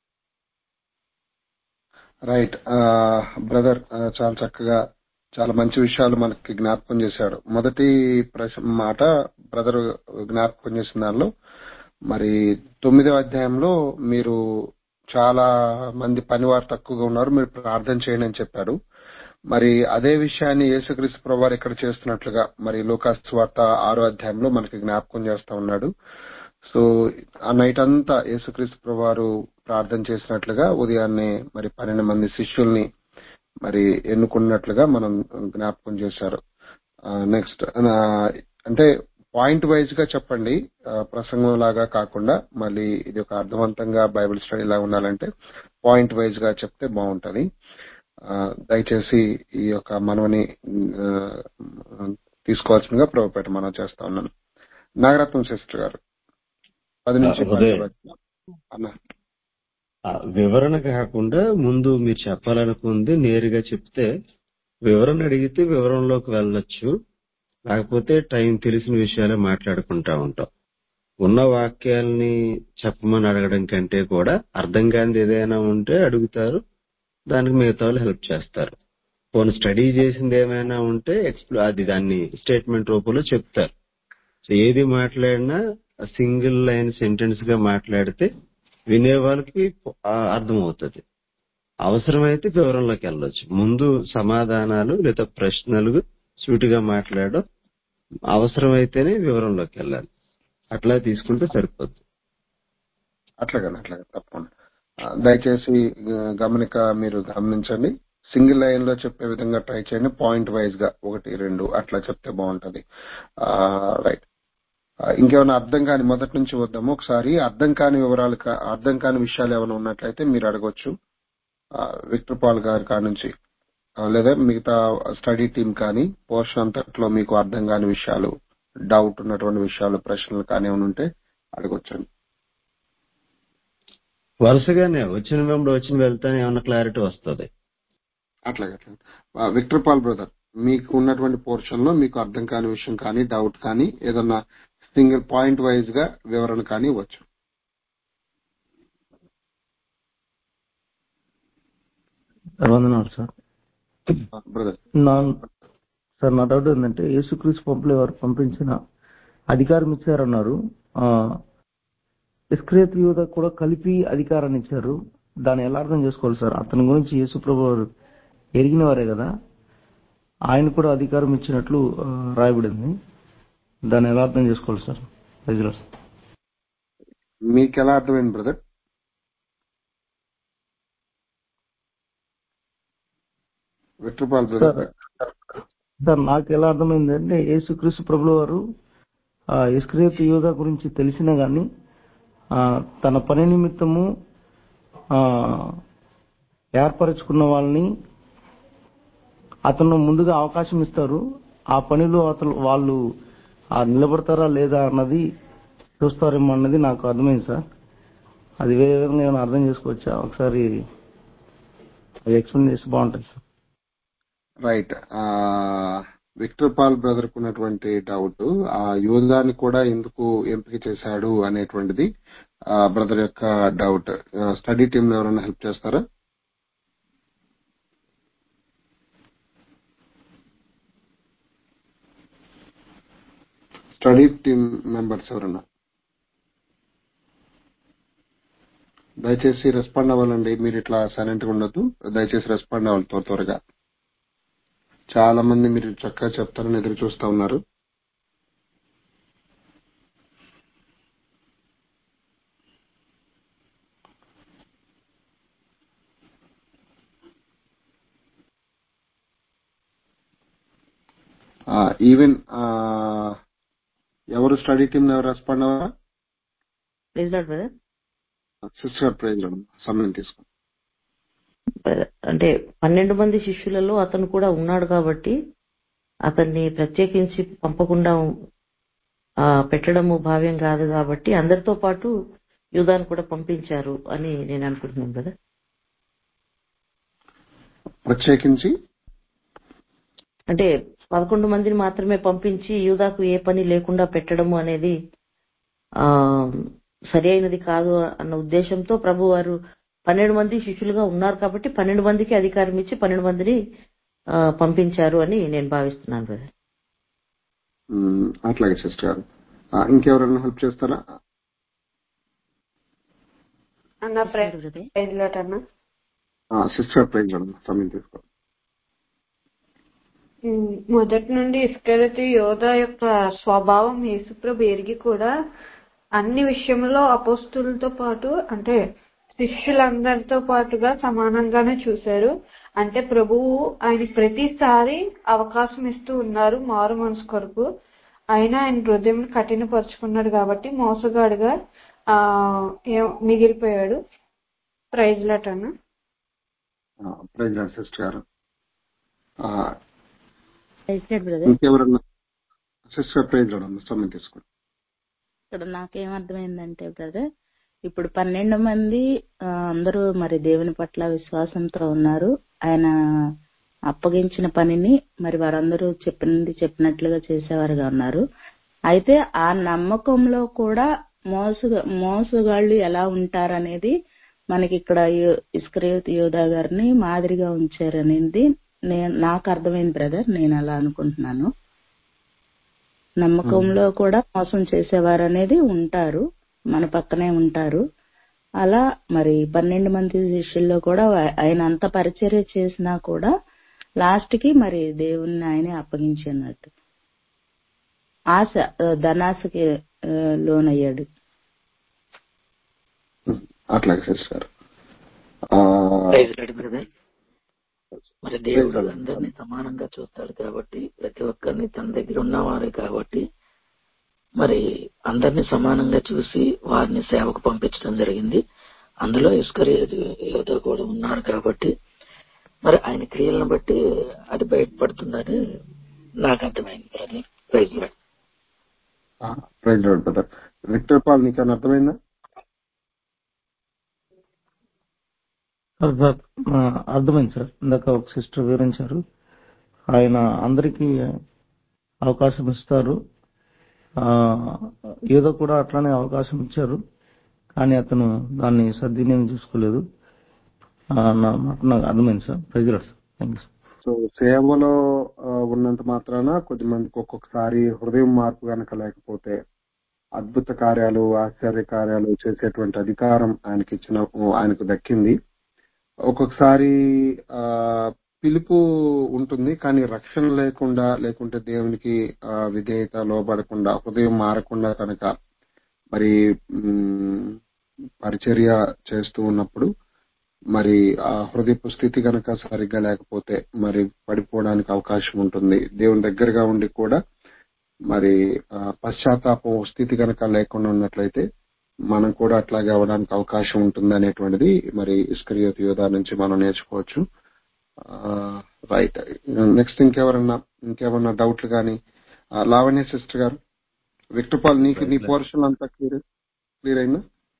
రైట్ బ్రదర్ చాలా చక్కగా చాలా మంచి విషయాలు మనకి జ్ఞాపకం చేశాడు మొదటి ప్రశ్న మాట బ్రదర్ జ్ఞాపకం చేసిన దానిలో మరి తొమ్మిదవ అధ్యాయంలో మీరు చాలా మంది పనివారు తక్కువగా ఉన్నారు మీరు ప్రార్థన చేయండి అని చెప్పారు మరి అదే విషయాన్ని యేసుక్రీస్తు ప్రభువారు ఇక్కడ చేస్తున్నట్లుగా మరి లోకాస్ వార్త ఆరో అధ్యాయంలో మనకి జ్ఞాపకం చేస్తా ఉన్నాడు సో ఆ నైట్ అంతా యేసుక్రీస్తు ప్రభువారు ప్రార్థన చేసినట్లుగా ఉదయాన్నే మరి పన్నెండు మంది శిష్యుల్ని మరి ఎన్నుకున్నట్లుగా మనం జ్ఞాపకం చేశారు నెక్స్ట్ అంటే పాయింట్ వైజ్ గా చెప్పండి ఆ, ప్రసంగం లాగా కాకుండా మళ్ళీ ఇది ఒక అర్థవంతంగా బైబిల్ స్టడీ లాగా ఉండాలంటే పాయింట్ వైజ్ గా చెప్తే బాగుంటది ఆ, దయచేసి ఈ యొక్క మనవని ఆ, తీసుకోవాల్సిందిగా ప్రభుపేట మనం చేస్తా ఉన్నాను నాగరత్నం సిస్టర్ గారు పది నుంచి
ఆ, ఉదయ్.
పది అన్న
ఆ, వివరణ కాకుండా ముందు మీరు చెప్పాలనుకుంది నేరుగా చెప్తే వివరణ అడిగితే వివరంలోకి వెళ్ళొచ్చు లేకపోతే టైం తెలిసిన విషయాలే మాట్లాడుకుంటా ఉంటాం ఉన్న వాక్యాల్ని చెప్పమని అడగడం కంటే కూడా అర్థం కానిది ఏదైనా ఉంటే అడుగుతారు దానికి మిగతా వాళ్ళు హెల్ప్ చేస్తారు పోనీ స్టడీ చేసింది ఏమైనా ఉంటే ఎక్స్ప్లో అది దాన్ని స్టేట్మెంట్ రూపంలో చెప్తారు సో ఏది మాట్లాడినా సింగిల్ లైన్ సెంటెన్స్ గా మాట్లాడితే వినే వాళ్ళకి అర్థం అవుతుంది అవసరమైతే వివరంలోకి వెళ్ళొచ్చు ముందు సమాధానాలు లేదా ప్రశ్నలు సూటిగా మాట్లాడడం అవసరమైతేనే వివరంలోకి వెళ్ళాలి అట్లా తీసుకుంటే సరిపోద్ది
అట్లాగనే అట్లాగే తప్పకుండా ఆ, దయచేసి ఆ, గమనిక మీరు గమనించండి సింగిల్ లైన్ లో చెప్పే విధంగా ట్రై చేయండి పాయింట్ వైజ్ గా ఒకటి రెండు అట్లా చెప్తే బాగుంటది రైట్ ఇంకేమైనా అర్థం కాని మొదటి నుంచి వద్దాము ఒకసారి అర్థం కాని వివరాలు కా- అర్థం కాని విషయాలు ఏమైనా ఉన్నట్లయితే మీరు అడగొచ్చు ఆ, విక్టర్ పాల్ గారి కాడ నుంచి ఆ, లేదా మిగతా స్టడీ టీం కానీ పోర్షన్ అంతట్లో మీకు అర్థం కాని విషయాలు డౌట్ ఉన్నటువంటి విషయాలు ప్రశ్నలు కానీ ఏమైనా ఉంటే అడగొచ్చండి
వరుసగానే వచ్చిన వెంబడి వచ్చిన వెళ్తానే ఏమన్నా క్లారిటీ వస్తుంది
అట్లాగే అట్లాగే ఆ, విక్టర్ పాల్ బ్రదర్ మీకు ఉన్నటువంటి పోర్షన్ లో మీకు అర్థం కాని విషయం కానీ డౌట్ కానీ ఏదన్నా సింగిల్ పాయింట్ వైజ్ గా వివరణ కానీ ఇవ్వచ్చు
వందనాలు సార్
బ్రదర్
నా సార్ నా డౌట్ ఏంటంటే యేసుక్రీస్తు పంపులే వారు పంపించిన అధికారం ఇచ్చారన్నారు ఆ, ఇస్క్రేత్ యూద కూడా కలిపి అధికారాన్ని ఇచ్చారు దాన్ని ఎలా అర్థం చేసుకోవాలి సార్ అతని గురించి యేసు ప్రభు వారు ఎరిగిన వారే కదా ఆయన కూడా అధికారం ఇచ్చినట్లు ఆ, రాయబడింది దాన్ని ఎలా అర్థం చేసుకోవాలి సార్ ప్రజలు
మీకు ఎలా అర్థమైంది brother Victor Paul brother
sir sir నాకు ఎలా అర్థమైందంటే యేసుక్రీస్తు ప్రభుల వారు ఆ ఇస్క్రియత్ యోధ గురించి తెలిసినా గాని ఆ, తన పని నిమిత్తము ఆ, ఏర్పరచుకున్న వాళ్ళని అతను ముందుగా అవకాశం ఇస్తారు ఆ పనిలో అతను వాళ్ళు ఆ నిలబడతారా లేదా అన్నది చూస్తారేమో అన్నది నాకు అర్థమైంది సార్ అది వేరే విధంగా ఏమైనా అర్థం చేసుకోవచ్చా ఒకసారి అది ఎక్స్ప్లెయిన్ చేస్తే బాగుంటుంది సార్
రైట్ ఆ విక్టర్ పాల్ బ్రదర్ కు ఉన్నటువంటి డౌట్ ఆ యోధాన్ని కూడా ఎందుకు ఎంపిక చేశాడు అనేటువంటిది ఆ బ్రదర్ యొక్క డౌట్ స్టడీ టీమ్ ఎవరైనా హెల్ప్ చేస్తారా స్టడీ టీమ్ మెంబర్స్ ఎవరన్నా దయచేసి రెస్పాండ్ అవ్వాలండి మీరు ఇట్లా సైలెంట్ గా ఉండొద్దు దయచేసి రెస్పాండ్ అవ్వాలి త్వర త్వరగా చాలా మంది మీరు చక్కగా చెప్తారని ఎదురు చూస్తా ఉన్నారు ఈవెన్ ఎవరు స్టడీ టీమ్ ఎవరు రెస్పాండ్ అవ్వరా
praise lord brother
sister praise సమయం తీసుకో
అంటే పన్నెండు మంది శిష్యులలో అతను కూడా ఉన్నాడు కాబట్టి అతన్ని ప్రత్యేకించి పంపకుండా ఆ, పెట్టడము భావ్యం కాదు కాబట్టి అందరితో పాటు యూదాను కూడా పంపించారు అని నేను అనుకుంటున్నాను కదా
ప్రత్యేకించి
అంటే పదకొండు మందిని మాత్రమే పంపించి యూదాకు ఏ పని లేకుండా పెట్టడము అనేది ఆ సరి అయినది కాదు అన్న ఉద్దేశంతో ప్రభు వారు పన్నెండు మంది శిష్యులుగా ఉన్నారు కాబట్టి పన్నెండు మందికి అధికారం ఇచ్చి పన్నెండు మందిని ఆ, పంపించారు అని నేను భావిస్తున్నాను బ్రదర్
మ్మ్, అట్లాగే సిస్టర్ గారు ఆ, ఇంకెవరైనా హెల్ప్ చేస్తారా
అన్న ప్రైజ్ అన్న
సిస్టర్ ప్రైజ్ సమయం తీసుకో
ఉమ్, మొదటి నుండి ఇస్కరతి యోధ యొక్క స్వభావం యేసుప్రభు ఎరిగి కూడా అన్ని విషయంలో అపోస్తులతో పాటు అంటే శిష్యులందరితో పాటుగా సమానంగానే చూశారు అంటే ప్రభువు ఆయన ప్రతిసారి అవకాశం ఇస్తూ ఉన్నారు మారు మనసు కొరకు అయినా ఆయన హృదయం కఠినపరుచుకున్నాడు కాబట్టి మోసగాడుగా ఆ ఏ- మిగిలిపోయాడు ప్రైజ్ లట్ అన్న
ప్రైజ్ సిస్టర్ గారు ఆ,
బ్రదర్
ఇంకెవరన్నా సిస్టర్ ప్రైజ్ సమయం తీసుకోండి
ఇక్కడ నాకేమర్థమైందంటే బ్రదర్ ఇప్పుడు పన్నెండు మంది ఆ, అందరూ మరి దేవుని పట్ల విశ్వాసంతో ఉన్నారు ఆయన అప్పగించిన పనిని మరి వారందరూ చెప్పినది చెప్పినట్లుగా చేసేవారుగా ఉన్నారు అయితే ఆ నమ్మకంలో కూడా మోసు మోసగాళ్ళు ఎలా ఉంటారనేది మనకి ఇక్కడ యో- ఇస్కరియోత్ యోధా గారిని మాదిరిగా ఉంచారనేది నేను నాకు అర్థమైంది బ్రదర్ నేను అలా అనుకుంటున్నాను నమ్మకంలో కూడా మోసం చేసేవారు అనేది ఉంటారు మన పక్కనే ఉంటారు అలా మరి పన్నెండు మంది శిష్యుల్లో కూడా వా- ఆయన అంత పరిచర్య చేసినా కూడా లాస్ట్ కి మరి దేవుణ్ణి ఆయనే అప్పగించినట్టు ఆశ ఆ, ధనాశకి ఆ, లోనయ్యాడు
అట్లాగే సిస్టర్
ప్రైజ్ లార్డ్ బ్రదర్ మరి దేవుడు అందరినీ సమానంగా చూస్తాడు కాబట్టి ప్రతి ఒక్కరిని తన దగ్గర ఉన్నవారే కాబట్టి మరి అందరినీ సమానంగా చూసి వారిని సేవకు పంపించడం జరిగింది అందులో ఇస్కరి యోధ కూడా ఉన్నారు కాబట్టి మరి ఆయన క్రియలను బట్టి అది బయటపడుతుందని నాకు అర్థమైంది brother praise lord
praise brother Victor Paul నీకు ఏమైనా అర్థమైందా
సార్ సార్ ఆ, అర్థమైంది సార్ ఇందాక ఒక సిస్టర్ వివరించారు ఆయన అందరికీ అవకాశం ఇస్తారు ఆ, ఏదో కూడా అట్లానే అవకాశం ఇచ్చారు కానీ అతను దాన్ని సద్వినియోగం చేసుకోలేదు ఆ, నా- నాకు నాకు అర్థమైంది సార్ ప్రజలు థ్యాంక్ యూ సార్
సో సేవలో ఆ, ఉన్నంత మాత్రాన కొద్ది మందికి ఒక్కొక్కసారి హృదయం మార్పు గనక లేకపోతే అద్భుత కార్యాలు ఆశ్చర్య కార్యాలు చేసేటువంటి అధికారం ఆయనకి ఇచ్చిన ఆయనకు దక్కింది ఒక్కొక్కసారి ఆ పిలుపు ఉంటుంది కానీ రక్షణ లేకుండా లేకుంటే దేవునికి ఆ, విధేయత లోబడకుండా హృదయం మారకుండా కనుక మరి మ్, పరిచర్య చేస్తూ ఉన్నప్పుడు మరి ఆ హృదయపు స్థితి గనక సరిగ్గా లేకపోతే మరి పడిపోవడానికి అవకాశం ఉంటుంది దేవుని దగ్గరగా ఉండి కూడా మరి ఆ, పశ్చాత్తాపం స్థితి గనక లేకుండా ఉన్నట్లయితే మనం కూడా అట్లాగే అవడానికి అవకాశం ఉంటుంది అనేటువంటిది మరి ఇస్కరియోత్ యోధా నుంచి మనం నేర్చుకోవచ్చు రైట్ నెక్స్ట్ ఇంకెవరన్నా ఇంకేమన్నా డౌట్లు కానీ లావణ్య సిస్టర్ గారు విక్టర్ పాల్ నీకు నీ పోర్షన్ అంతా క్లియర్ క్లియర్ అయిందా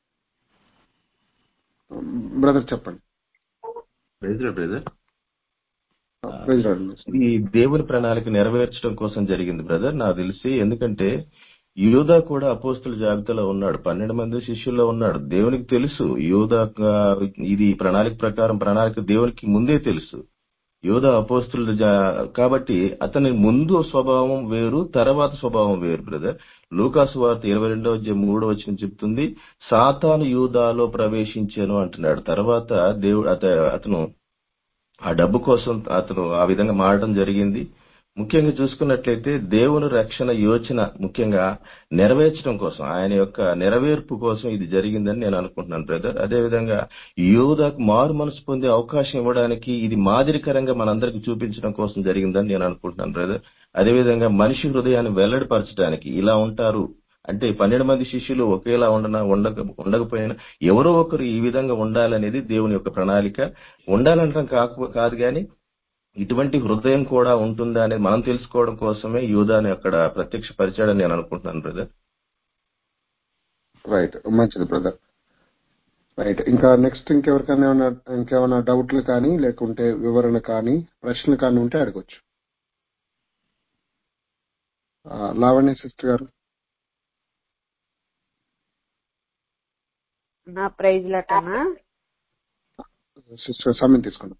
బ్రదర్ చెప్పండి
బ్రదర్
ప్రైజ్ రాడ్ మిస్టర్.
ఈ దేవుని ప్రణాళిక నెరవేర్చడం కోసం జరిగింది బ్రదర్ నాకు తెలిసి ఎందుకంటే యూదా కూడా అపోస్తుల జాబితాలో ఉన్నాడు పన్నెండు మంది శిష్యుల్లో ఉన్నాడు దేవునికి తెలుసు యూదా ఆ, ఇది ప్రణాళిక ప్రకారం ప్రణాళిక దేవునికి ముందే తెలుసు యోధ అపోస్తుల జా- కాబట్టి అతని ముందు స్వభావం వేరు తర్వాత స్వభావం వేరు బ్రదర్ లూకాసు వార్త ఇరవై రెండో మూడో వచ్చిన చెప్తుంది సాతాను యూదాలో ప్రవేశించాను అంటున్నాడు తర్వాత దేవుడు అత- అతను ఆ డబ్బు కోసం అతను ఆ విధంగా మారడం జరిగింది ముఖ్యంగా చూసుకున్నట్లయితే దేవుని రక్షణ యోచన ముఖ్యంగా నెరవేర్చడం కోసం ఆయన యొక్క నెరవేర్పు కోసం ఇది జరిగిందని నేను అనుకుంటున్నాను బ్రదర్ అదేవిధంగా యోధకు మారు మనసు పొందే అవకాశం ఇవ్వడానికి ఇది మాదిరికరంగా మనందరికి చూపించడం కోసం జరిగిందని నేను అనుకుంటున్నాను బ్రదర్ అదేవిధంగా మనిషి హృదయాన్ని వెల్లడిపరచడానికి ఇలా ఉంటారు అంటే పన్నెండు మంది శిష్యులు ఒకేలా ఉండన ఉండక ఉండకపోయినా ఎవరో ఒకరు ఈ విధంగా ఉండాలనేది దేవుని యొక్క ప్రణాళిక ఉండాలంటాం కాక కాదు కానీ ఇటువంటి హృదయం కూడా ఉంటుందా అనేది మనం తెలుసుకోవడం కోసమే యూదాని అక్కడ ప్రత్యక్ష పరిచాడని నేను అనుకుంటున్నాను బ్రదర్
రైట్ మంచిది బ్రదర్ రైట్ ఇంకా నెక్స్ట్ ఇంకెవరికైనా ఏమైనా ఇంకేమైనా డౌట్లు కానీ లేకుంటే వివరణ కానీ ప్రశ్నలు కానీ ఉంటే అడగొచ్చు ఆ, లావణ్య సిస్టర్ గారు
నా ప్రైజ్ లటనా
సిస్టర్ సమయం తీసుకోండి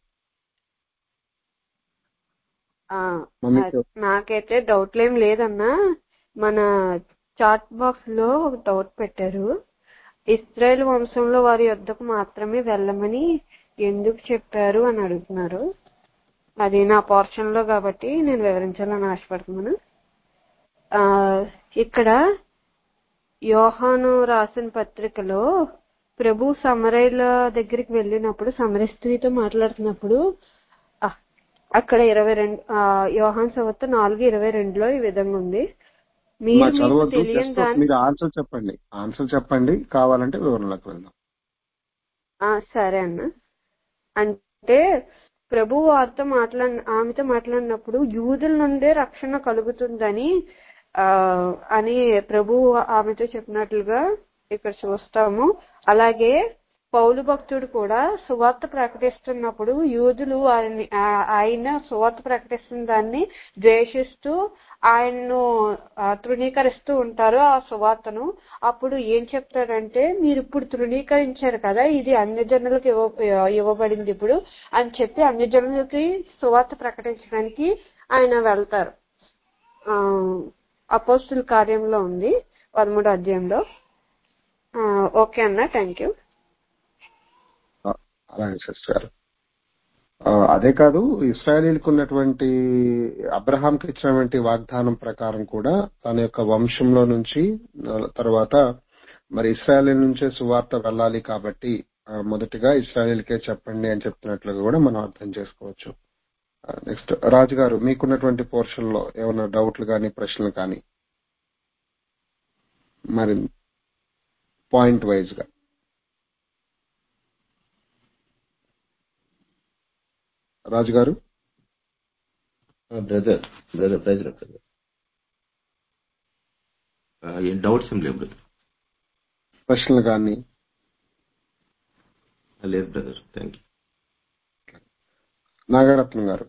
ఆ,
మమ్మీకి
నాకైతే డౌట్లు ఏం లేదన్నా మన చాట్ బాక్స్ లో ఒక డౌట్ పెట్టారు ఇస్రాయేల్ వంశంలో వారి యొద్దకు మాత్రమే వెళ్ళమని ఎందుకు చెప్పారు అని అడుగుతున్నారు అది నా పోర్షన్ లో కాబట్టి నేను వివరించాలని ఆశపడుతున్నాను ఆ ఇక్కడ యోహాను రాసిన పత్రికలో ప్రభు సమరైల దగ్గరికి వెళ్ళినప్పుడు సమర స్త్రీతో మాట్లాడుతున్నప్పుడు ఆ, అక్కడ ఇరవై రెండు యోహాన్ సవత్త నాలుగు ఇరవై రెండులో ఈ విధంగా ఉంది
మా
మీరు మీకు
చదవద్దు
తెలియని
జస్ట్
దాన్ని
మీరు ఆన్సర్ చెప్పండి ఆన్సర్ చెప్పండి కావాలంటే వివరణలోకి వెళ్దాం
ఆ, సరే అన్న అంటే ప్రభు వారితో మాట్లాడి ఆమెతో మాట్లాడినప్పుడు యూదుల నుండే రక్షణ కలుగుతుందని ఆ అని ప్రభు ఆమెతో చెప్పినట్లుగా ఇక్కడ చూస్తాము అలాగే పౌలు భక్తుడు కూడా సువార్త ప్రకటిస్తున్నప్పుడు యూదులు ఆయన ఆ- ఆయన సువార్త ప్రకటిస్తున్న దాన్ని ద్వేషిస్తూ ఆయన్ను ఆ, తృణీకరిస్తూ ఉంటారు ఆ సువార్తను అప్పుడు ఏం చెప్తాడంటే మీరు ఇప్పుడు తృణీకరించారు కదా ఇది అన్ని జనులకు ఇవ్వ ఇవ్వబడింది ఇప్పుడు అని చెప్పి అన్ని జనులకి సువార్త ప్రకటించడానికి ఆయన వెళ్తారు ఆ, అపోస్తుల కార్యంలో ఉంది పదమూడు అధ్యాయంలో ఆ, ఓకే అన్న థ్యాంక్ యూ
ఆ, అలాగే సిస్టర్ గారు ఆ, అదే కాదు ఇస్రాయలీలకు ఉన్నటువంటి అబ్రహాంకి ఇచ్చినటువంటి వాగ్దానం ప్రకారం కూడా తన యొక్క వంశంలో నుంచి ఆ, తర్వాత మరి ఇస్రాయలీ నుంచే సువార్త వెళ్ళాలి కాబట్టి ఆ, మొదటిగా ఇస్రాయలీలకే చెప్పండి అని చెప్తున్నట్లుగా కూడా మనం అర్థం చేసుకోవచ్చు నెక్స్ట్ రాజు గారు మీకున్నటువంటి పోర్షన్ లో ఏమైనా డౌట్లు కానీ ప్రశ్నలు కానీ మరి పాయింట్ వైజ్ గా రాజు గారు
బ్రదర్ బ్రదర్ ప్రైజ్ బ్రదర్ ఏం డౌట్స్ ఏం లేవు బ్రదర్
ప్రశ్నలు కానీ
లేదు బ్రదర్ థ్యాంక్ యూ
నాగరత్నం గారు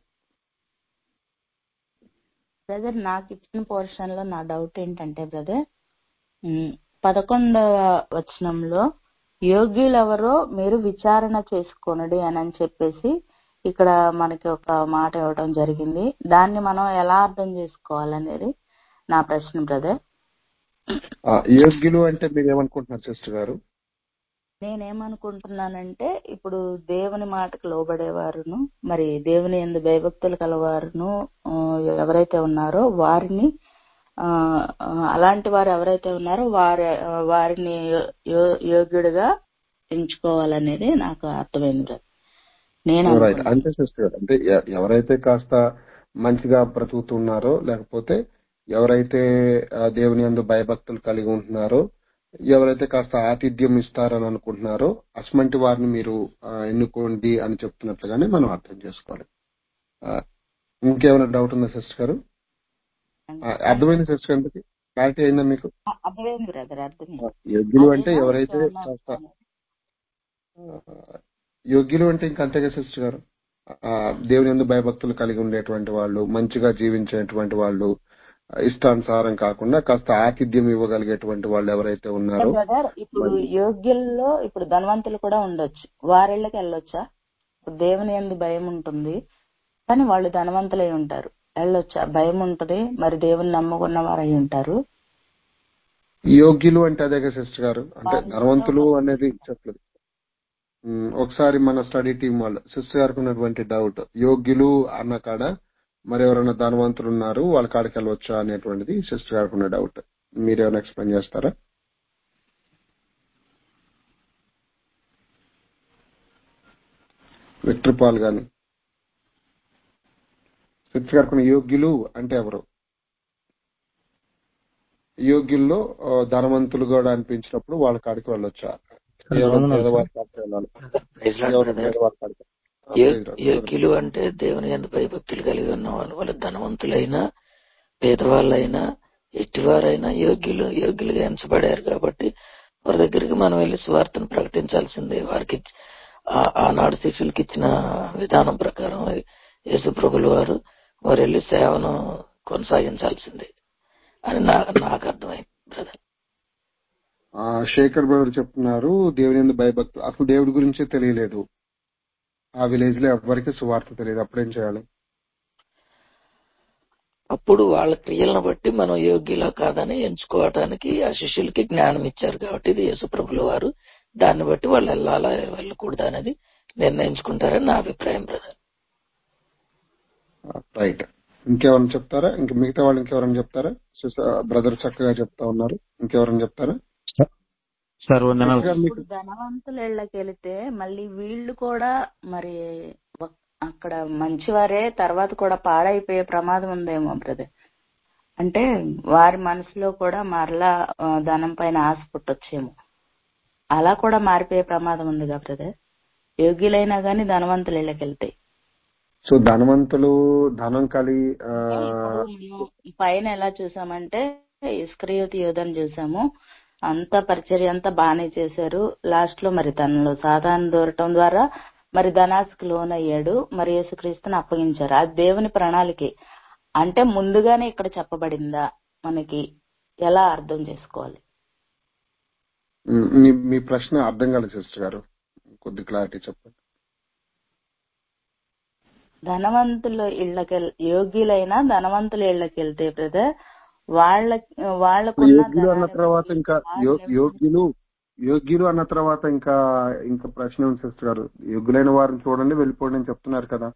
బ్రదర్ నాకు ఇచ్చిన పోర్షన్ లో నా డౌట్ ఏంటంటే బ్రదర్ ఉమ్, పదకొండవ వచనంలో యోగ్యులెవరో మీరు విచారణ చేసుకొనడి అని అని చెప్పేసి ఇక్కడ మనకి ఒక మాట ఇవ్వడం జరిగింది దాన్ని మనం ఎలా అర్థం చేసుకోవాలనేది నా ప్రశ్న బ్రదర్
ఆ, యోగ్యులు అంటే మీరు ఏమనుకుంటున్నారు సిస్టర్ గారు
నేనేమనుకుంటున్నానంటే ఇప్పుడు దేవుని మాటకు లోబడేవారును మరి దేవుని ఎందు భయభక్తులు కలవారును ఆ, ఎవరైతే ఉన్నారో వారిని ఆ, ఆ, అలాంటి వారు ఎవరైతే ఉన్నారో వారి ఆ, వారిని యో- యో- యోగ్యుడిగా ఎంచుకోవాలనేది నాకు అర్థమైంది బ్రదర్ నేను
రైట్
అనుకున్నాను
అంతే సిస్టర్ గారు అంటే ఎ- ఎవరైతే కాస్త మంచిగా బ్రతుకుతున్నారో లేకపోతే ఎవరైతే ఆ, దేవుని యందు భయభక్తులు కలిగి ఉంటున్నారో ఎవరైతే కాస్త ఆతిథ్యం ఇస్తారని అనుకుంటున్నారో అటువంటి వారిని మీరు ఆ, ఎన్నుకోండి అని చెప్తున్నట్లుగానే మనం అర్థం చేసుకోవాలి ఆ, ఇంకేమైనా డౌట్ ఉందా సిస్టర్ గారు ఆ,
అంటే
అర్థమైంది సిస్టర్ గారికి క్లారిటీ అయిందా మీకు
అ- అర్థమైంది బ్రదర్ అర్థమైంది
ఆ, యోగ్యులు అంటే
అదేనా
ఎవరైతే
ఇంకేమన్నా
కాస్త
అనేది
ఆ, యోగ్యులు అంటే ఇంకా అంతేగా సిస్టర్ గారు ఆ, దేవుని యందు భయభక్తులు కలిగి ఉండేటువంటి వాళ్ళు మంచిగా జీవించేటువంటి వాళ్ళు ఆ, ఇష్టానుసారం కాకుండా కాస్త ఆతిథ్యం ఇవ్వగలిగేటువంటి వాళ్ళు ఎవరైతే
అంటే
ఉన్నారో
బ్రదర్ ఇప్పుడు
మరి
యోగ్యుల్లో ఇప్పుడు ధనవంతులు కూడా ఉండొచ్చు వారిళ్ళకి వెళ్ళొచ్చా ఇప్పుడు దేవుని ఎందు భయం ఉంటుంది కానీ వాళ్ళు ధనవంతులై ఉంటారు వెళ్ళొచ్చా భయం ఉంటది మరి దేవుని నమ్ముకున్న వారు అయి ఉంటారు
యోగ్యులు అంటే అదేగా సిస్టర్ గారు అంటే
వారిలో
ధనవంతులు అనేది చెప్పలేదు ఉమ్, ఒకసారి మన స్టడీ టీం వాళ్ళు సిస్టర్ గారికి ఉన్నటువంటి డౌట్ యోగ్యులు అన్న కాడ మరి ఎవరైనా ధనవంతులు ఉన్నారు వాళ్ళ కాడికి వెళ్ళవచ్చా అనేటువంటిది సిస్టర్ గారికి ఉన్న డౌట్ మీరేమైనా ఎక్స్ప్లెయిన్ చేస్తారా విక్టర్ పాల్ గాని సిస్టర్ గారికి ఉన్న యోగ్యులు అంటే ఎవరు యోగ్యుల్లో ఆ, ధనవంతులు కూడా అనిపించినప్పుడు వాళ్ళ కాడికి వెళ్ళొచ్చా కేవలం
వందనాలు సార్
పేదవారి కాడికి వెళ్ళాలి
ప్రైజ్ లాడ్
కేవలం
బ్రదర్
పేదవారి కాడికి ఆ,
యో-
ప్రైజ్ రాదు బ్రదర్
యోగ్యులు అంటే దేవుని ఎందు భయభక్తులు కలిగి ఉన్న వాళ్ళు వాళ్ళు ధనవంతులైనా పేదవాళ్ళైనా ఎట్టివారైనా యోగ్యులు యోగ్యులుగా ఎంచబడారు కాబట్టి వారి దగ్గరికి మనం వెళ్ళి స్వార్థను ప్రకటించాల్సిందే వారికి ఆ- ఆనాడు శిష్యులకి ఇచ్చిన విధానం ప్రకారం యేసు ప్రభులు వారు వారు వెళ్ళి సేవను కొనసాగించాల్సిందే అని నా నాకు అర్థమైంది బ్రదర్
ఆ, శేఖర్ బ్రదర్ చెప్తున్నారు దేవుని ఎందు భయభక్తులు అసలు దేవుడి గురించే తెలియలేదు ఆ విలేజ్ లో ఎవరికి సువార్త తెలియదు అప్పుడేం చేయాలి
అప్పుడు వాళ్ళ క్రియలను బట్టి మనం యోగ్యులా కాదని ఎంచుకోవటానికి ఆ శిష్యులకి జ్ఞానం ఇచ్చారు కాబట్టి ఇది యేసుప్రభుల వారు దాన్ని బట్టి వాళ్ళు వెళ్ళాలా వెళ్ళకూడదా అనేది నిర్ణయించుకుంటారని నా అభిప్రాయం బ్రదర్
రైట్ ఇంకెవరైనా చెప్తారా ఇంక మిగతా వాళ్ళు ఇంకెవరైనా చెప్తారా బ్రదర్ చక్కగా చెప్తా ఉన్నారు ఇంకెవరైనా చెప్తారా
సార్ వందనాలు
శేఖర్ గారు మీకు
ఇప్పుడు ధనవంతుల ఇళ్ళకి వెళితే మళ్ళీ వీళ్ళు కూడా మరి ఒక్- అక్కడ మంచివారే తర్వాత కూడా పాడైపోయే ప్రమాదం ఉందేమో బ్రదర్ అంటే వారి మనసులో కూడా మరలా ఆ, ధనం పైన ఆశ పుట్టొచ్చేమో అలా కూడా మారిపోయే ప్రమాదం ఉంది కదా బ్రదర్ యోగ్యులైనా గానీ ధనవంతుల ఇళ్ళకి వెళ్తాయి
సో ధనవంతులు ధనం కలిగి ఆ,
ఇప్పుడు మనం పైన ఎలా చూసామంటే ఇస్క్రియోతి యోధని చూసాము అంత పరిచర్య అంతా బాగానే చేశారు లాస్ట్ లో మరి తనలో సాధారణ దూరటం ద్వారా మరి ధనాస్కి లోనయ్యాడు మరి యేసుక్రీస్తుని అప్పగించారు అది దేవుని ప్రణాళికే అంటే ముందుగానే ఇక్కడ చెప్పబడిందా మనకి ఎలా అర్థం చేసుకోవాలి
మ్, మీ మీ ప్రశ్న అర్థం కాలేదు సిస్టర్ గారు కొద్ది క్లారిటీ చెప్పండి
ధనవంతుల ఇళ్ళకి యోగ్యులైన ధనవంతుల ఇళ్ళకి వెళ్తే బ్రదర్ వాళ్ళ వాళ్ళకున్న
యోగ్యులు అన్న
ధనాన్ని
తర్వాత
బట్టి
ఇంకా
వాళ్ళు
యో- యోగ్యులు యోగ్యులు అన్న తర్వాత ఇంకా ఇంకా ప్రశ్న ఉంది సిస్టర్ గారు యోగ్యులైన వారిని చూడండి వెళ్ళిపోండి అని చెప్తున్నారు కదా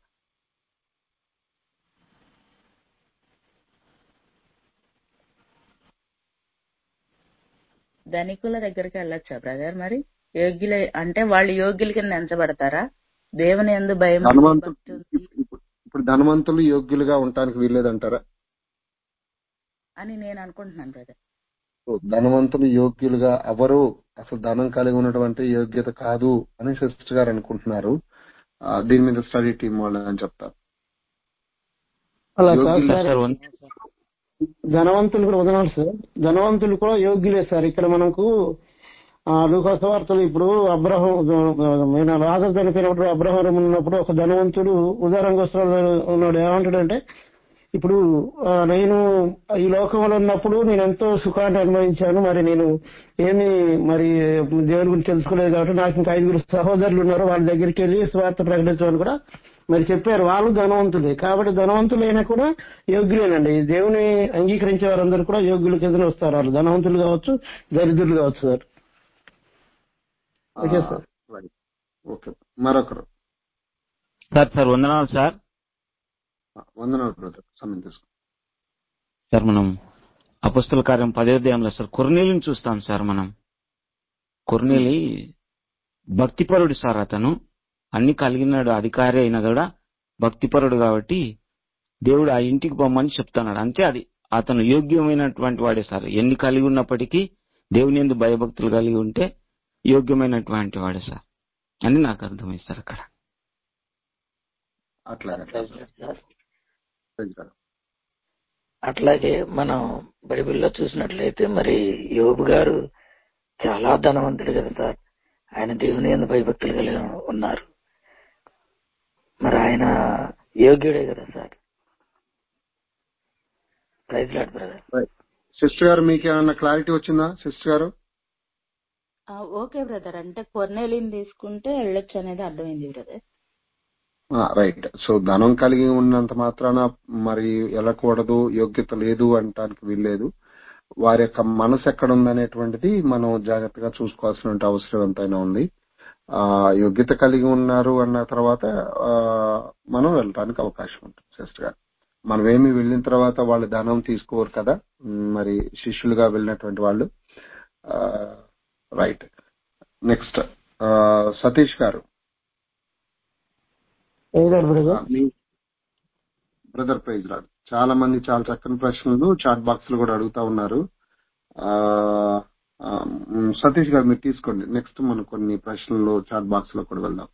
ధనికుల దగ్గరికి వెళ్ళొచ్చా బ్రదర్ మరి యోగ్యుల అంటే వాళ్ళు యోగ్యుల కింద ఎంచబడతారా దేవుని ఎందు భయం ఉంది,
ధనవంతులు
భక్తి ఉంది
ఇప్పుడు ఇప్పుడు ధనవంతులు యోగ్యులుగా ఉండటానికి వీల్లేదంటారా
అని నేను అనుకుంటున్నాను బ్రదర్
సో ధనవంతులు యోగ్యులుగా ఎవరు అసలు ధనం కలిగి ఉన్నటువంటి యోగ్యత కాదు అని సిస్టర్ గారు అనుకుంటున్నారు ఆ, దీని మీద స్టడీ టీం వాళ్ళు అని చెప్తారు
అలా కాదు
యోగ్యులు
సార్
సార్ వంద-
ధనవంతులు కూడా వదనాలి సార్ ధనవంతులు కూడా యోగ్యులే సార్ ఇక్కడ మనకు ఆ లూకాసు వార్తలు ఇప్పుడు అబ్రహం ఆయన రాజు చనిపోయినప్పుడు అబ్రహం ఉన్నప్పుడు ఒక ధనవంతుడు ఉదారంగా ఉన్నాడు ఏమంటాడంటే ఇప్పుడు ఆ, నేను ఈ లోకంలో ఉన్నప్పుడు నేను ఎంతో సుఖాన్ని అనుభవించాను మరి నేను ఏమి మరి దేవుని గురించి తెలుసుకోలేదు కాబట్టి నాకు ఇంకా ఐదుగురు సహోదరులు ఉన్నారు వాళ్ళ దగ్గరికి వెళ్ళి స్వార్థ ప్రకటించమని కూడా మరి చెప్పారు వాళ్ళు ధనవంతులే కాబట్టి ధనవంతులైనా కూడా యోగ్యులేనండి దేవుని అంగీకరించే వారందరూ కూడా యోగ్యుల కింద వస్తారు వాళ్ళు ధనవంతులు కావచ్చు దరిద్రులు కావచ్చు sir okay sir
right okay మరొకరు
సార్ సార్ వందనాలు సార్
ఆ, వందనాలు బ్రదర్ సమయం తీసుకో
సార్ మనం అపస్తుల కార్యం పదేధ్యాయంలో సార్ కొర్నీలిని చూస్తాం సార్ మనం కొర్నీలి భక్తిపరుడు సార్ అతను అన్ని కలిగినాడు అధికారి అయినా కూడా భక్తిపరుడు కాబట్టి దేవుడు ఆ ఇంటికి పొమ్మని చెప్తున్నాడు అంతే అది అతను యోగ్యమైనటువంటి వాడే సార్ ఎన్ని కలిగి ఉన్నప్పటికీ దేవుని ఎందు భయభక్తులు కలిగి ఉంటే యోగ్యమైనటువంటి వాడే సార్ అని నాకు అర్థమైంది సార్ అక్కడ
అట్లాగే
సార్
ప్రైజ్ లార్డ్.
అట్లాగే మనం బైబిల్లో చూసినట్లయితే మరి యోబు గారు చాలా ధనవంతుడు కదా సార్ ఆయన దేవుని ఎందు భయభక్తులు కలిగి ఉన్నారు మరి ఆయన యోగ్యుడే కదా sir praise lord brother
right. Sister గారు మీకు ఏమన్నా క్లారిటీ వచ్చిందా సిస్టర్ గారు
ఆ, ఓకే బ్రదర్ అంటే కొర్నేలిని తీసుకుంటే వెళ్ళొచ్చు అనేది అర్థమైంది బ్రదర్
ఆ, రైట్ సో ధనం కలిగి ఉన్నంత మాత్రాన మరి వెళ్ళకూడదు యోగ్యత లేదు అంటానికి వీల్లేదు వారి యొక్క మనసు ఎక్కడ ఉందనేటువంటిది మనం జాగ్రత్తగా చూసుకోవాల్సిన అవసరం ఎంతైనా ఉంది ఆ యోగ్యత కలిగి ఉన్నారు అన్న తర్వాత ఆ, మనం వెళ్ళడానికి అవకాశం ఉంటుంది సిస్టర్ గారు మనం ఏమి వెళ్ళిన తర్వాత వాళ్ళు ధనం తీసుకోరు కదా ఉమ్, మరి శిష్యులుగా వెళ్ళినటువంటి వాళ్ళు రైట్ నెక్స్ట్ సతీష్ గారు
ఏదాడు బ్రదర్
బ్రదర్ ప్రైజ్ రాడు చాలా మంది చాలా చక్కని ప్రశ్నలు చాట్ బాక్స్ లో కూడా అడుగుతా ఉన్నారు ఆ, ఆ, మ్, సతీష్ గారు మీరు తీసుకోండి నెక్స్ట్ మనం కొన్ని ప్రశ్నలు చాట్ బాక్స్ లో కూడా వెళ్దాం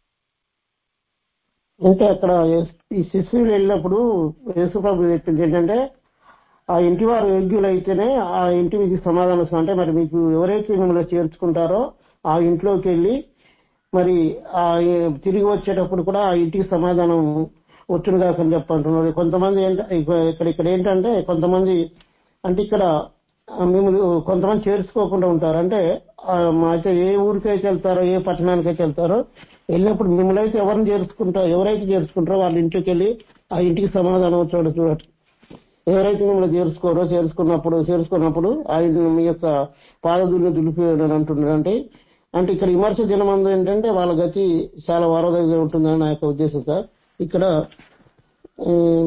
అంటే అక్కడ యేసు- ఈ శిష్యులు వెళ్ళినప్పుడు యేసుప్రభు చెప్పింది ఏంటంటే ఆ ఇంటి వారు యోగ్యులైతేనే ఆ ఇంటి మీకు సమాధానం వస్తుంది. అంటే మరి మీకు ఎవరైతే మిమ్మల్ని చేర్చుకుంటారో ఆ ఇంట్లోకి వెళ్ళి మరి ఆ తిరిగి వచ్చేటప్పుడు కూడా ఆ ఇంటికి సమాధానం వచ్చును కాకని చెప్పంటున్నారు కొంతమంది ఏంట- ఇక- ఇక్కడ ఇక్కడ ఏంటంటే కొంతమంది అంటే ఇక్కడ ఆ, మిమ్మల్ని కొంతమంది చేర్చుకోకుండా ఉంటారు అంటే ఆ, మా అయితే ఏ ఊరికైతే వెళ్తారో ఏ పట్టణానికైతే వెళ్తారో వెళ్ళినప్పుడు మిమ్మల్ని అయితే ఎవరిని చేర్చుకుంటారో ఎవరైతే చేర్చుకుంటారో వాళ్ళ ఇంటికి వెళ్ళి ఆ ఇంటికి సమాధానం వచ్చాడు చూడండి ఎవరైతే మిమ్మల్ని చేర్చుకోరో చేర్చుకున్నప్పుడు చేర్చుకున్నప్పుడు ఆయన మీ యొక్క పాదదుల్ని దులిపేయడం అని అంటున్నాడు అంటే అంటే ఇక్కడ విమర్శ దినమందు ఏంటంటే వాళ్ళ గతి చాలా వారదగా ఉంటుందని నా యొక్క ఉద్దేశం సార్ ఇక్కడ ఉమ్,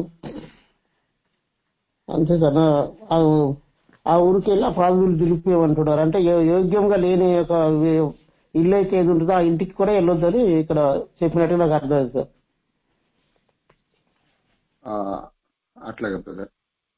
అంతే సార్ నా- ఆ- ఆ ఊరికి వెళ్ళి ఆ పాదదులు దులిపేయమంటున్నారు అంటే యో- యోగ్యంగా లేని యొక్క వే- ఇల్లు అయితే ఏది ఉంటుందో ఆ ఇంటికి కూడా వెళ్ళొద్దని ఇక్కడ చెప్పినట్టు నాకు అర్థమైంది సార్
ఆ, అట్లాగే బ్రదర్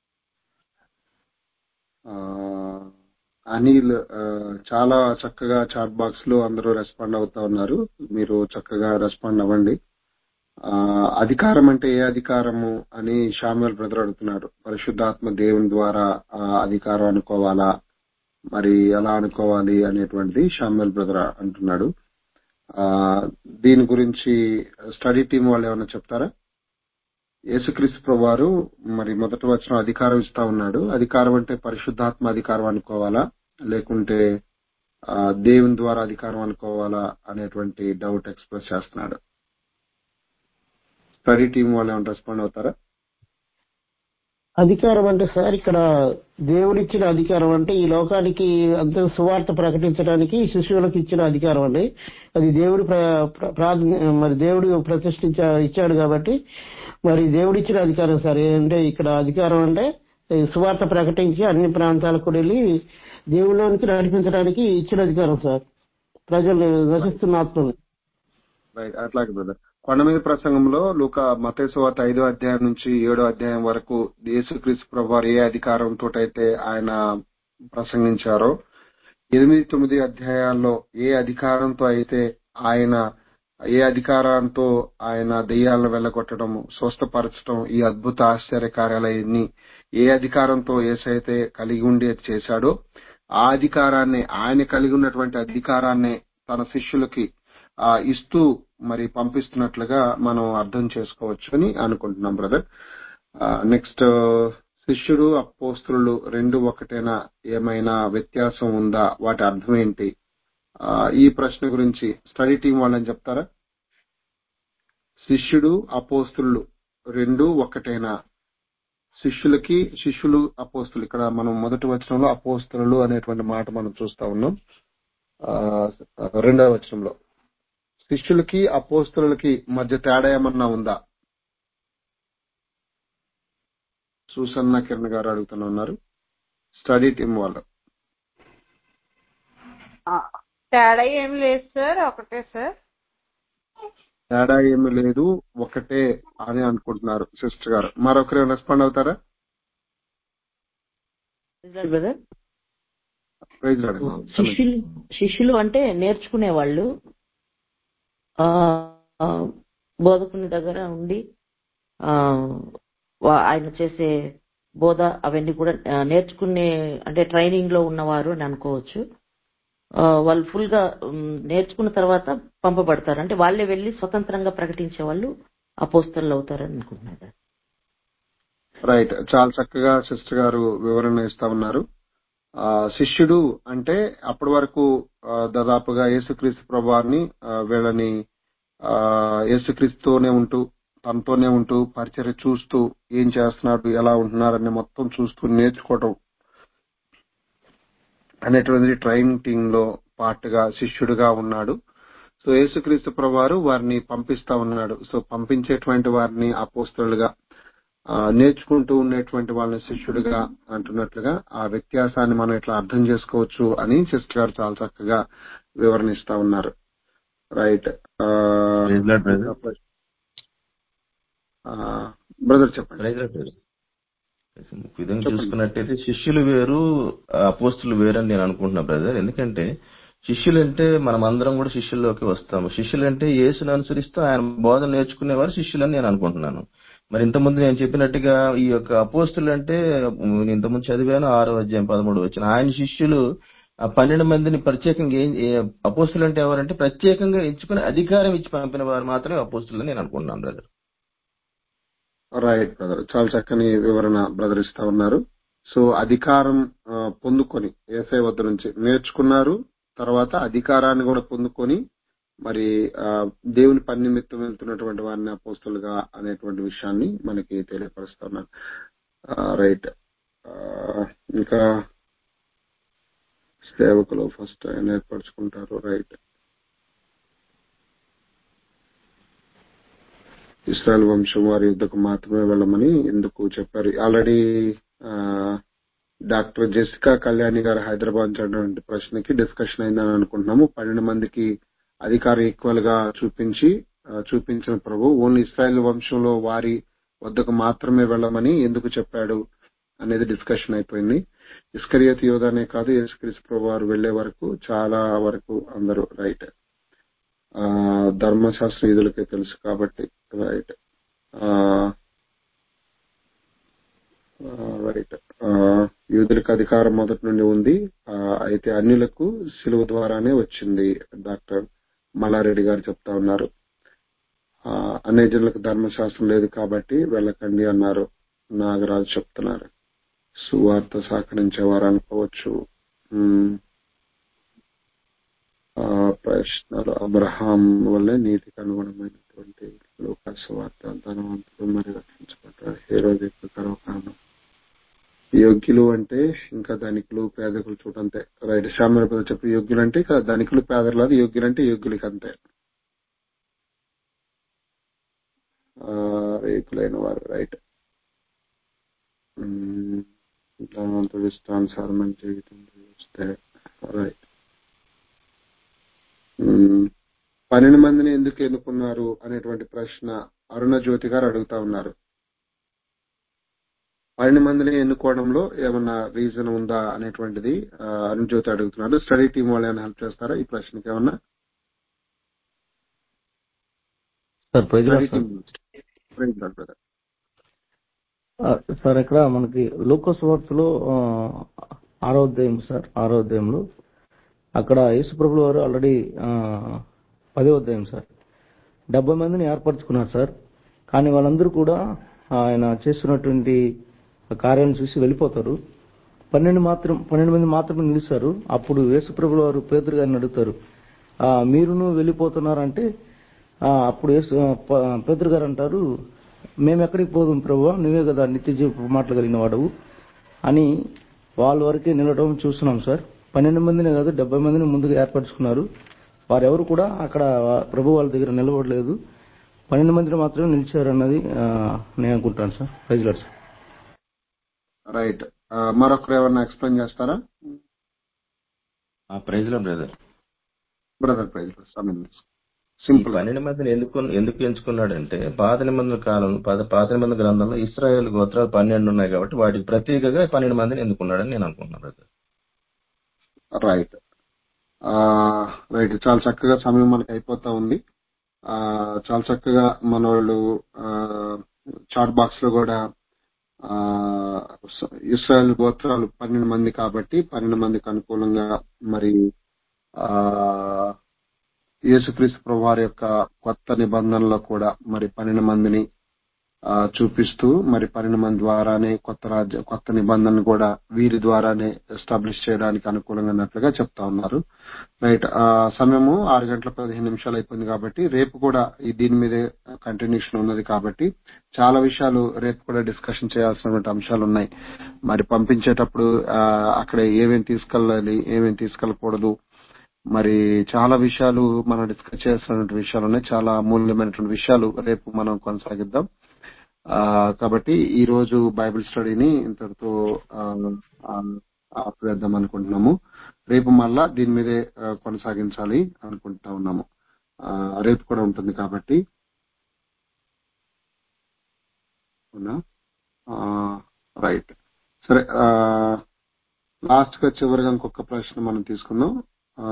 ఆ, అనిల్ ఆ, చాలా చక్కగా చాట్ బాక్స్ లో అందరూ రెస్పాండ్ అవుతా ఉన్నారు మీరు చక్కగా రెస్పాండ్ అవ్వండి ఆ, అధికారం అంటే ఏ అధికారము అని షామ్యుల్ బ్రదర్ అడుగుతున్నారు పరిశుద్ధాత్మ దేవుని ద్వారా ఆ, అధికారం అనుకోవాలా మరి ఎలా అనుకోవాలి అనేటువంటిది షామ్యుల్ బ్రదర్ అంటున్నాడు ఆ, దీని గురించి స్టడీ టీం వాళ్ళు ఏమైనా చెప్తారా యేసుక్రీస్తు ప్రభువారు మరి మొదటి వచ్చిన అధికారం ఇస్తా ఉన్నాడు అధికారం అంటే పరిశుద్ధాత్మ అధికారం అనుకోవాలా లేకుంటే ఆ, దేవుని ద్వారా అధికారం అనుకోవాలా అనేటువంటి డౌట్ ఎక్స్ప్రెస్ చేస్తున్నాడు స్టడీ టీం వాళ్ళు ఏమైనా రెస్పాండ్ అవుతారా
అధికారం అంటే సార్ ఇక్కడ దేవుడిచ్చిన అధికారం అంటే ఈ లోకానికి అంత సువార్త ప్రకటించడానికి శిశువులకు ఇచ్చిన అధికారం అండి అది దేవుడు ప్ర- ప్ర- ప్రార్థ- మరి దేవుడు ప్రతిష్ఠించ ఇచ్చాడు కాబట్టి మరి దేవుడిచ్చిన అధికారం సార్ అంటే ఇక్కడ అధికారం అంటే ఈ సువార్త ప్రకటించి అన్ని ప్రాంతాలకు కూడా వెళ్ళి దేవుళ్ళలోనికి నడిపించడానికి ఇచ్చిన అధికారం సార్ ప్రజలు నశిస్తున్న ఆత్మలు
రైట్ అట్లాగే బ్రదర్ కొండ మీద ప్రసంగంలో లూక మతేశ్వాత ఐదో అధ్యాయం నుంచి ఏడో అధ్యాయం వరకు యేసుక్రీస్తు ప్రభు వారు ఏ అధికారంతో అయితే ఆయన ప్రసంగించారో ఎనిమిది తొమ్మిది అధ్యాయాల్లో ఏ అధికారంతో అయితే ఆయన ఏ అధికారంతో ఆయన దెయ్యాలను వెళ్ళగొట్టడం స్వస్థపరచడం ఈ అద్భుత ఆశ్చర్య కార్యాలయాన్ని ఏ అధికారంతో ఏసైతే కలిగి ఉండి అది చేశాడో ఆ అధికారాన్ని ఆయన కలిగి ఉన్నటువంటి అధికారాన్ని తన శిష్యులకి ఆ ఇస్తూ మరి పంపిస్తున్నట్లుగా మనం అర్థం చేసుకోవచ్చు అని అనుకుంటున్నాం బ్రదర్ నెక్స్ట్ శిష్యుడు అపోస్తులు రెండు ఒకటేనా ఏమైనా వ్యత్యాసం ఉందా వాటి అర్థం ఏంటి ఆ, ఈ ప్రశ్న గురించి స్టడీ టీం వాళ్ళని చెప్తారా శిష్యుడు అపోస్తులు రెండు ఒకటేనా శిష్యులకి శిష్యులు అపోస్తులు ఇక్కడ మనం మొదటి వచనంలో అపోస్తులు అనేటువంటి మాట మనం చూస్తా ఉన్నాం ఆ, రెండవ వచనంలో శిష్యులకి అపోస్తులకి మధ్య తేడా ఏమన్నా ఉందా సూసన్న కిరణ్ గారు అడుగుతున్నా ఉన్నారు స్టడీ టీం వాళ్ళు
ఆ,
తేడా ఏం లేదు సార్ ఒకటే సార్
తేడా ఏమీ లేదు ఒకటే అని అనుకుంటున్నారు సిస్టర్ గారు మరొకరు రెస్పాండ్ అవుతారా
బ్రదర్
ప్రైజ్ లార్డ్.
శిష్యులు శిష్యులు అంటే నేర్చుకునే వాళ్ళు ఆ ఆ, బోధకుని దగ్గర ఉండి ఆ వా- ఆయన చేసే బోధ అవన్నీ కూడా ఆ, నేర్చుకునే అంటే ట్రైనింగ్ లో ఉన్నవారు అని అనుకోవచ్చు ఆ, వాళ్ళు ఫుల్ గా ఉమ్, నేర్చుకున్న తర్వాత పంపబడతారు అంటే వాళ్ళే వెళ్లి స్వతంత్రంగా ప్రకటించే వాళ్ళు అపోస్తలు అవుతారని అనుకుంటున్నారు
రైట్ చాలా చక్కగా సిస్టర్ గారు వివరణ ఇస్తా ఉన్నారు ఆ శిష్యుడు అంటే అప్పటి వరకు ఆ, దాదాపుగా యేసుక్రీస్తు ప్రభువారిని ఆ, వీళ్ళని ఆ, యేసుక్రీస్తుతోనే ఉంటూ తనతోనే ఉంటూ పరిచర్య చూస్తూ ఏం చేస్తున్నాడు ఎలా ఉంటున్నారని మొత్తం చూస్తూ నేర్చుకోవటం అనేటువంటి ట్రైనింగ్ టీమ్ లో పార్ట్ గా శిష్యుడిగా ఉన్నాడు సో యేసుక్రీస్తు ప్రభువారు వారిని పంపిస్తా ఉన్నాడు సో పంపించేటువంటి వారిని అపోస్తలుగా ఆ, నేర్చుకుంటూ ఉండేటువంటి వాళ్ళని శిష్యుడిగా అంటున్నట్లుగా ఆ వ్యత్యాసాన్ని మనం ఇట్లా అర్థం చేసుకోవచ్చు అని సిస్టర్ గారు చాలా చక్కగా వివరణ ఇస్తా ఉన్నారు right
Praise Lord, brother.
Brother చెప్పండి
ప్రైజ్ లార్డ్ బ్రదర్. ఒక విధంగా
చెప్పండి.
చూసుకున్నట్టయితే శిష్యులు వేరు అపోస్తులు వేరు అని నేను అనుకుంటున్నా బ్రదర్ ఎందుకంటే శిష్యులు అంటే మనం అందరం కూడా శిష్యుల్లోకి వస్తాము శిష్యులు అంటే యేసును అనుసరిస్తూ ఆయన బోధన నేర్చుకునేవారు శిష్యులు అని నేను అనుకుంటున్నాను మరి ఇంతకుముందు నేను చెప్పినట్టుగా ఈ యొక్క అపోస్తులు అంటే ఉమ్, నేను ఇంతకుముందు చదివాను ఆరో అధ్యాయం పదమూడు వచ్చిన ఆయన శిష్యులు ఆ పన్నెండు మందిని ప్రత్యేకంగా ఏం ఏ- అపోస్తులు అంటే ఎవరంటే ప్రత్యేకంగా ఎంచుకుని అధికారం ఇచ్చి పంపిన వారు మాత్రమే అపోస్తులు నేను అనుకుంటున్నాను బ్రదర్
రైట్ బ్రదర్ చాలా చక్కని వివరణ బ్రదర్ ఇస్తా ఉన్నారు సో అధికారం ఆ, పొందుకొని ఏసై వద్ద నుంచి నేర్చుకున్నారు తర్వాత అధికారాన్ని కూడా పొందుకొని మరి ఆ, దేవుని పని నిమిత్తం వెళ్తున్నటువంటి వారిని అపోస్తులుగా అనేటువంటి విషయాన్ని మనకి తెలియపరుస్తున్నారు రైట్ ఇంకా సేవకులు ఫస్ట్ ఆయన ఏర్పరచుకుంటారు రైట్ ఇస్రాయల్ వంశం వారి యుద్ధకు మాత్రమే వెళ్ళమని ఎందుకు చెప్పారు ఆల్రెడీ డాక్టర్ జెసికా కళ్యాణి గారు హైదరాబాద్ నుంచి అడిగినటువంటి ప్రశ్నకి డిస్కషన్ అయిందని అనుకుంటున్నాము పన్నెండు మందికి అధికారం ఈక్వల్ గా చూపించి ఆ, చూపించిన ప్రభు ఓన్లీ ఇస్రాయల్ వంశంలో వారి వద్దకు మాత్రమే వెళ్ళమని ఎందుకు చెప్పాడు అనేది డిస్కషన్ అయిపోయింది ఇస్కరియత్ యోధానే కాదు యేసుక్రీస్తు ప్రభు వారు వెళ్లే వరకు చాలా వరకు అందరూ రైట్ ఆ ధర్మశాస్త్ర విధులకే తెలుసు కాబట్టి రైట్ రైట్ యూదులకు అధికారం మొదటి నుండి ఉంది ఆ, అయితే అన్యులకు సిలువ ద్వారానే వచ్చింది డాక్టర్ మల్లారెడ్డి గారు చెప్తా ఉన్నారు ఆ, అన్ని జనులకు ధర్మశాస్త్రం లేదు కాబట్టి వెళ్ళకండి అన్నారు నాగరాజు చెప్తున్నారు సువార్త సహకరించేవారు అనుకోవచ్చు ఉమ్. ఆ ప్రశ్నలు అబ్రహాం వల్లే నీతికి అనుగుణమైనటువంటి లోకాసు వార్త ధనవంతుడు మరి రక్షించబడ్డారు ఏ రోజు ఎక్కువ కారణం యోగ్యులు అంటే ఇంకా ధనికులు పేదకులు చూడంతే రైట్ శామర పద చెప్పి యోగ్యులు అంటే ఇక ధనికులు పేదలు కాదు యోగ్యులు అంటే యోగ్యులకి అంతే ఆ, రేకులైన వారు రైట్ ఉమ్, ధనవంతుడు ఇష్టానుసారమైన జీవితం జీవిస్తే రైట్ ఉమ్, పన్నెండు మందిని ఎందుకు ఎన్నుకున్నారు అనేటువంటి ప్రశ్న అరుణ జ్యోతి గారు అడుగుతా ఉన్నారు పన్నెండు మందిని ఎన్నుకోవడంలో ఏమన్నా రీజన్ ఉందా అనేటువంటిది ఆ, అరుణ జ్యోతి అడుగుతున్నారు స్టడీ టీం వాళ్ళు ఏమైనా హెల్ప్ చేస్తారా ఈ ప్రశ్నకి ఏమన్నా
sir praise
study
sir
team praise lord brother.
ఆ, సార్ ఇక్కడ మనకి లోకస్ వార్తలో ఆ, ఆరో అధ్యాయం సార్ ఆరో అధ్యాయంలో అక్కడ యేసుప్రభుల వారు ఆల్రెడీ పదో అధ్యాయం సార్ డెబ్బై మందిని ఏర్పరచుకున్నారు సార్ కానీ వాళ్ళందరూ కూడా ఆయన చేస్తున్నటువంటి కార్యాలను చూసి వెళ్ళిపోతారు పన్నెండు మాత్రం పన్నెండు మంది మాత్రమే నిలుస్తారు అప్పుడు యేసుప్రభుల వారు పేదరు గారిని అడుగుతారు "ఆ, మీరును వెళ్ళిపోతున్నారంటే ఆ, అప్పుడు యేసు ప- పేదరు గారు అంటారు మేము ఎక్కడికి పోదాం ప్రభు నువ్వే కదా నిత్య జీవ మాటలు కలిగిన వాడవు అని వాళ్ళ వరకే నిలవడం చూస్తున్నాం సార్ పన్నెండు మందిని కాదు డెబ్బై మందిని ముందుగా ఏర్పరచుకున్నారు వారెవరు కూడా అక్కడ ప్రభు వాళ్ళ దగ్గర నిలబడలేదు పన్నెండు మందిని మాత్రమే నిలిచారు అన్నది ఆ, నేను అనుకుంటాను సార్ ప్రైజ్లాడ్ సార్
రైట్ ఆ, మరొకరు ఏమన్నా ఎక్స్ప్లెయిన్ చేస్తారా
ఆ ప్రైజ్ లో బ్రదర్
బ్రదర్ ప్రైజ్ సమయం
ఈ
సింపుల్
పన్నెండు మందిని ఎందుకు ఎందుకు ఎంచుకున్నాడంటే పాత నిబంధన కాలం పాత పాత నిబంధన గ్రంథంలో ఇస్రాయేల్ గోత్రాలు పన్నెండు ఉన్నాయి కాబట్టి వాటికి ప్రత్యేకగా పన్నెండు మందిని ఎన్నుకున్నాడని నేను అనుకున్నాను brother.
రైట్ రైట్ చాలా చక్కగా సమయం మనకి అయిపోతా ఉంది ఆ చాలా చక్కగా మన వాళ్ళు చాట్ బాక్స్ లో కూడా ఆ ఇస్రాయల్ గోత్రాలు పన్నెండు మంది కాబట్టి పన్నెండు మందికి అనుకూలంగా మరి ఆ యేసుక్రీస్తు ప్రభు వారి యొక్క కొత్త నిబంధనలో కూడా మరి పన్నెండు మందిని ఆ, చూపిస్తూ మరి పన్నెండు మంది ద్వారానే కొత్త రాజ్య కొత్త నిబంధనలు కూడా వీరి ద్వారానే ఎస్టాబ్లిష్ చేయడానికి అనుకూలంగా ఉన్నట్లుగా చెప్తా ఉన్నారు రైట్ ఆ సమయము ఆరు గంటల పదిహేను నిమిషాలు అయిపోయింది కాబట్టి రేపు కూడా ఈ దీని మీదే కంటిన్యూషన్ ఉన్నది కాబట్టి చాలా విషయాలు రేపు కూడా డిస్కషన్ చేయాల్సినటువంటి అంశాలు ఉన్నాయి మరి పంపించేటప్పుడు ఆ, అక్కడ ఏమేమి తీసుకెళ్ళాలి ఏమేమి తీసుకెళ్ళకూడదు మరి చాలా విషయాలు మనం డిస్కస్ చేయాల్సినటువంటి విషయాలు ఉన్నాయి చాలా అమూల్యమైనటువంటి విషయాలు రేపు మనం కొనసాగిద్దాం ఆ కాబట్టి ఈ రోజు బైబిల్ స్టడీని ఇంతటితో ఆ, ఆ, ఆపివేద్దాం అనుకుంటున్నాము రేపు మళ్ళా దీని మీదే ఆ, కొనసాగించాలి అనుకుంటా ఉన్నాము ఆ, రేపు కూడా ఉంటుంది కాబట్టి అవునా రైట్ సరే లాస్ట్ గా చివరిగా ఇంకొక ప్రశ్న మనం తీసుకుందాం ఆ,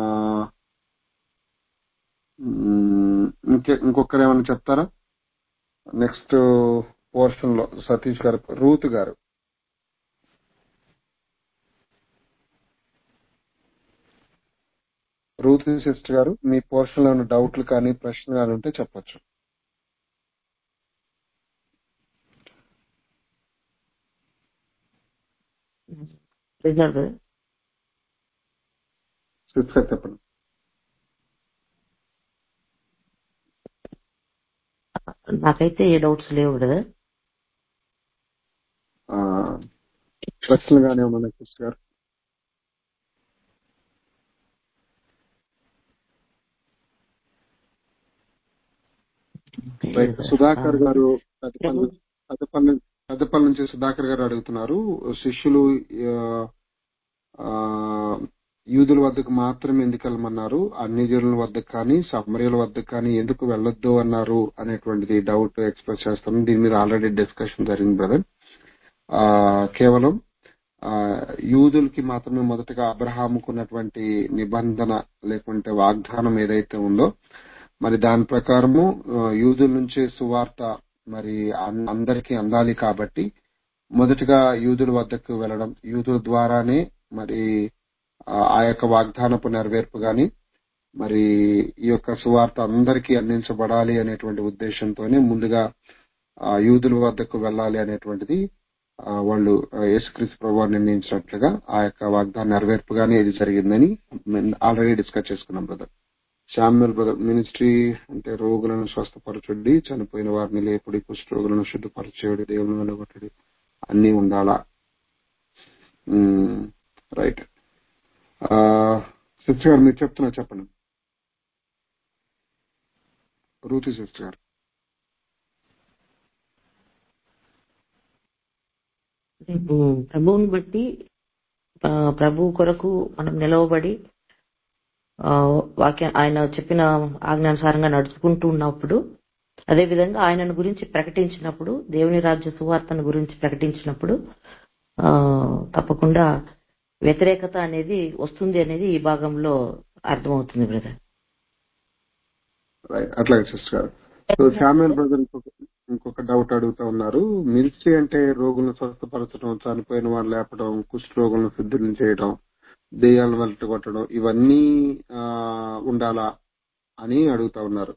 మ్, ఇంకే ఇంకొకరు ఏమైనా చెప్తారా నెక్స్ట్ పోర్షన్ లో సతీష్ గారు రూత్ గారు రూత్ సిస్టర్ గారు మీ పోర్షన్ లో ఉన్న డౌట్లు కానీ ప్రశ్నలు కానీ ఉంటే చెప్పొచ్చు
రిజర్వ్
సిస్టర్ చెప్పండి
నాకైతే ఏ డౌట్స్ లేవు బ్రదర్
ఆ, ప్రశ్నలు కానీ ఏమన్నా సిస్టర్ గారు రైట్ సుధాకర్ గారు పెద్దపల్లి పెద్దపల్లి పెద్దపల్లి నుంచి సుధాకర్ గారు అడుగుతున్నారు శిష్యులు ఆ, ఆ, యూదుల వద్దకు మాత్రమే ఎందుకు వెళ్ళమన్నారు అన్ని జనుల వద్దకు కానీ సమరయుల వద్దకు కానీ ఎందుకు వెళ్ళొద్దు అన్నారు అనేటువంటిది డౌట్ ఎక్స్ప్రెస్ చేస్తాను దీని మీద ఆల్రెడీ డిస్కషన్ జరిగింది బ్రదర్ ఆ, కేవలం ఆ, యూదులకి మాత్రమే మొదటగా అబ్రహాముకున్నటువంటి నిబంధన లేకుంటే వాగ్దానం ఏదైతే ఉందో మరి దాని ప్రకారము ఆ, యూదుల నుంచే సువార్త మరి అన్- అందరికీ అందాలి కాబట్టి మొదటగా యూదుల వద్దకు వెళ్ళడం యూదుల ద్వారానే మరి ఆ ఆ యొక్క వాగ్దానపు నెరవేర్పు గాని మరి ఈ యొక్క సువార్త అందరికీ అందించబడాలి అనేటువంటి ఉద్దేశంతోనే ముందుగా ఆ యూదుల వద్దకు వెళ్ళాలి అనేటువంటిది ఆ, వాళ్ళు ఆ, యేసుక్రీస్తు ప్రభు వారు నిర్ణయించినట్లుగా ఆ యొక్క వాగ్దాన నెరవేర్పుగానే ఇది జరిగిందని ఆల్రెడీ డిస్కస్ చేసుకున్నాం బ్రదర్ శామ్యుల్ బ్రదర్ మినిస్ట్రీ అంటే రోగులను స్వస్థపరచుడి చనిపోయిన వారిని లేపుడి కుష్ఠ రోగులను శుద్ధపరచేయుడి దేవుని వెలగొట్టడి అన్ని ఉండాలా రైట్ సిస్టర్ గారు మీరు చెప్తున్నా చెప్పండి రూతి సిస్టర్ గారు
రేపు ప్రభువుని బట్టి ఆ, ప్రభు కొరకు మనం నిలవబడి ఆ, వాక్య ఆయన చెప్పిన ఆజ్ఞానుసారంగా నడుచుకుంటూ ఉన్నప్పుడు అదే విధంగా ఆయనను గురించి ప్రకటించినప్పుడు దేవుని రాజ్య సువార్తను గురించి ప్రకటించినప్పుడు ఆ, తప్పకుండా వ్యతిరేకత అనేది వస్తుంది అనేది ఈ భాగంలో అర్థమవుతుంది బ్రదర్
రైట్ అట్లాగే సిస్టర్ గారు సో శామ్యుల్ బ్రదర్ ఇంకొక ఇంకొక డౌట్ అడుగుతా ఉన్నారు మినిస్ట్రీ అంటే రోగులను స్వస్థపరచడం చనిపోయిన వాళ్ళు లేపడం కుష్ఠ రోగులను శుద్ధులను చేయడం దెయ్యాలను వెళ్ళగొట్టడం ఇవన్నీ ఆ, ఉండాలా అని అడుగుతా ఉన్నారు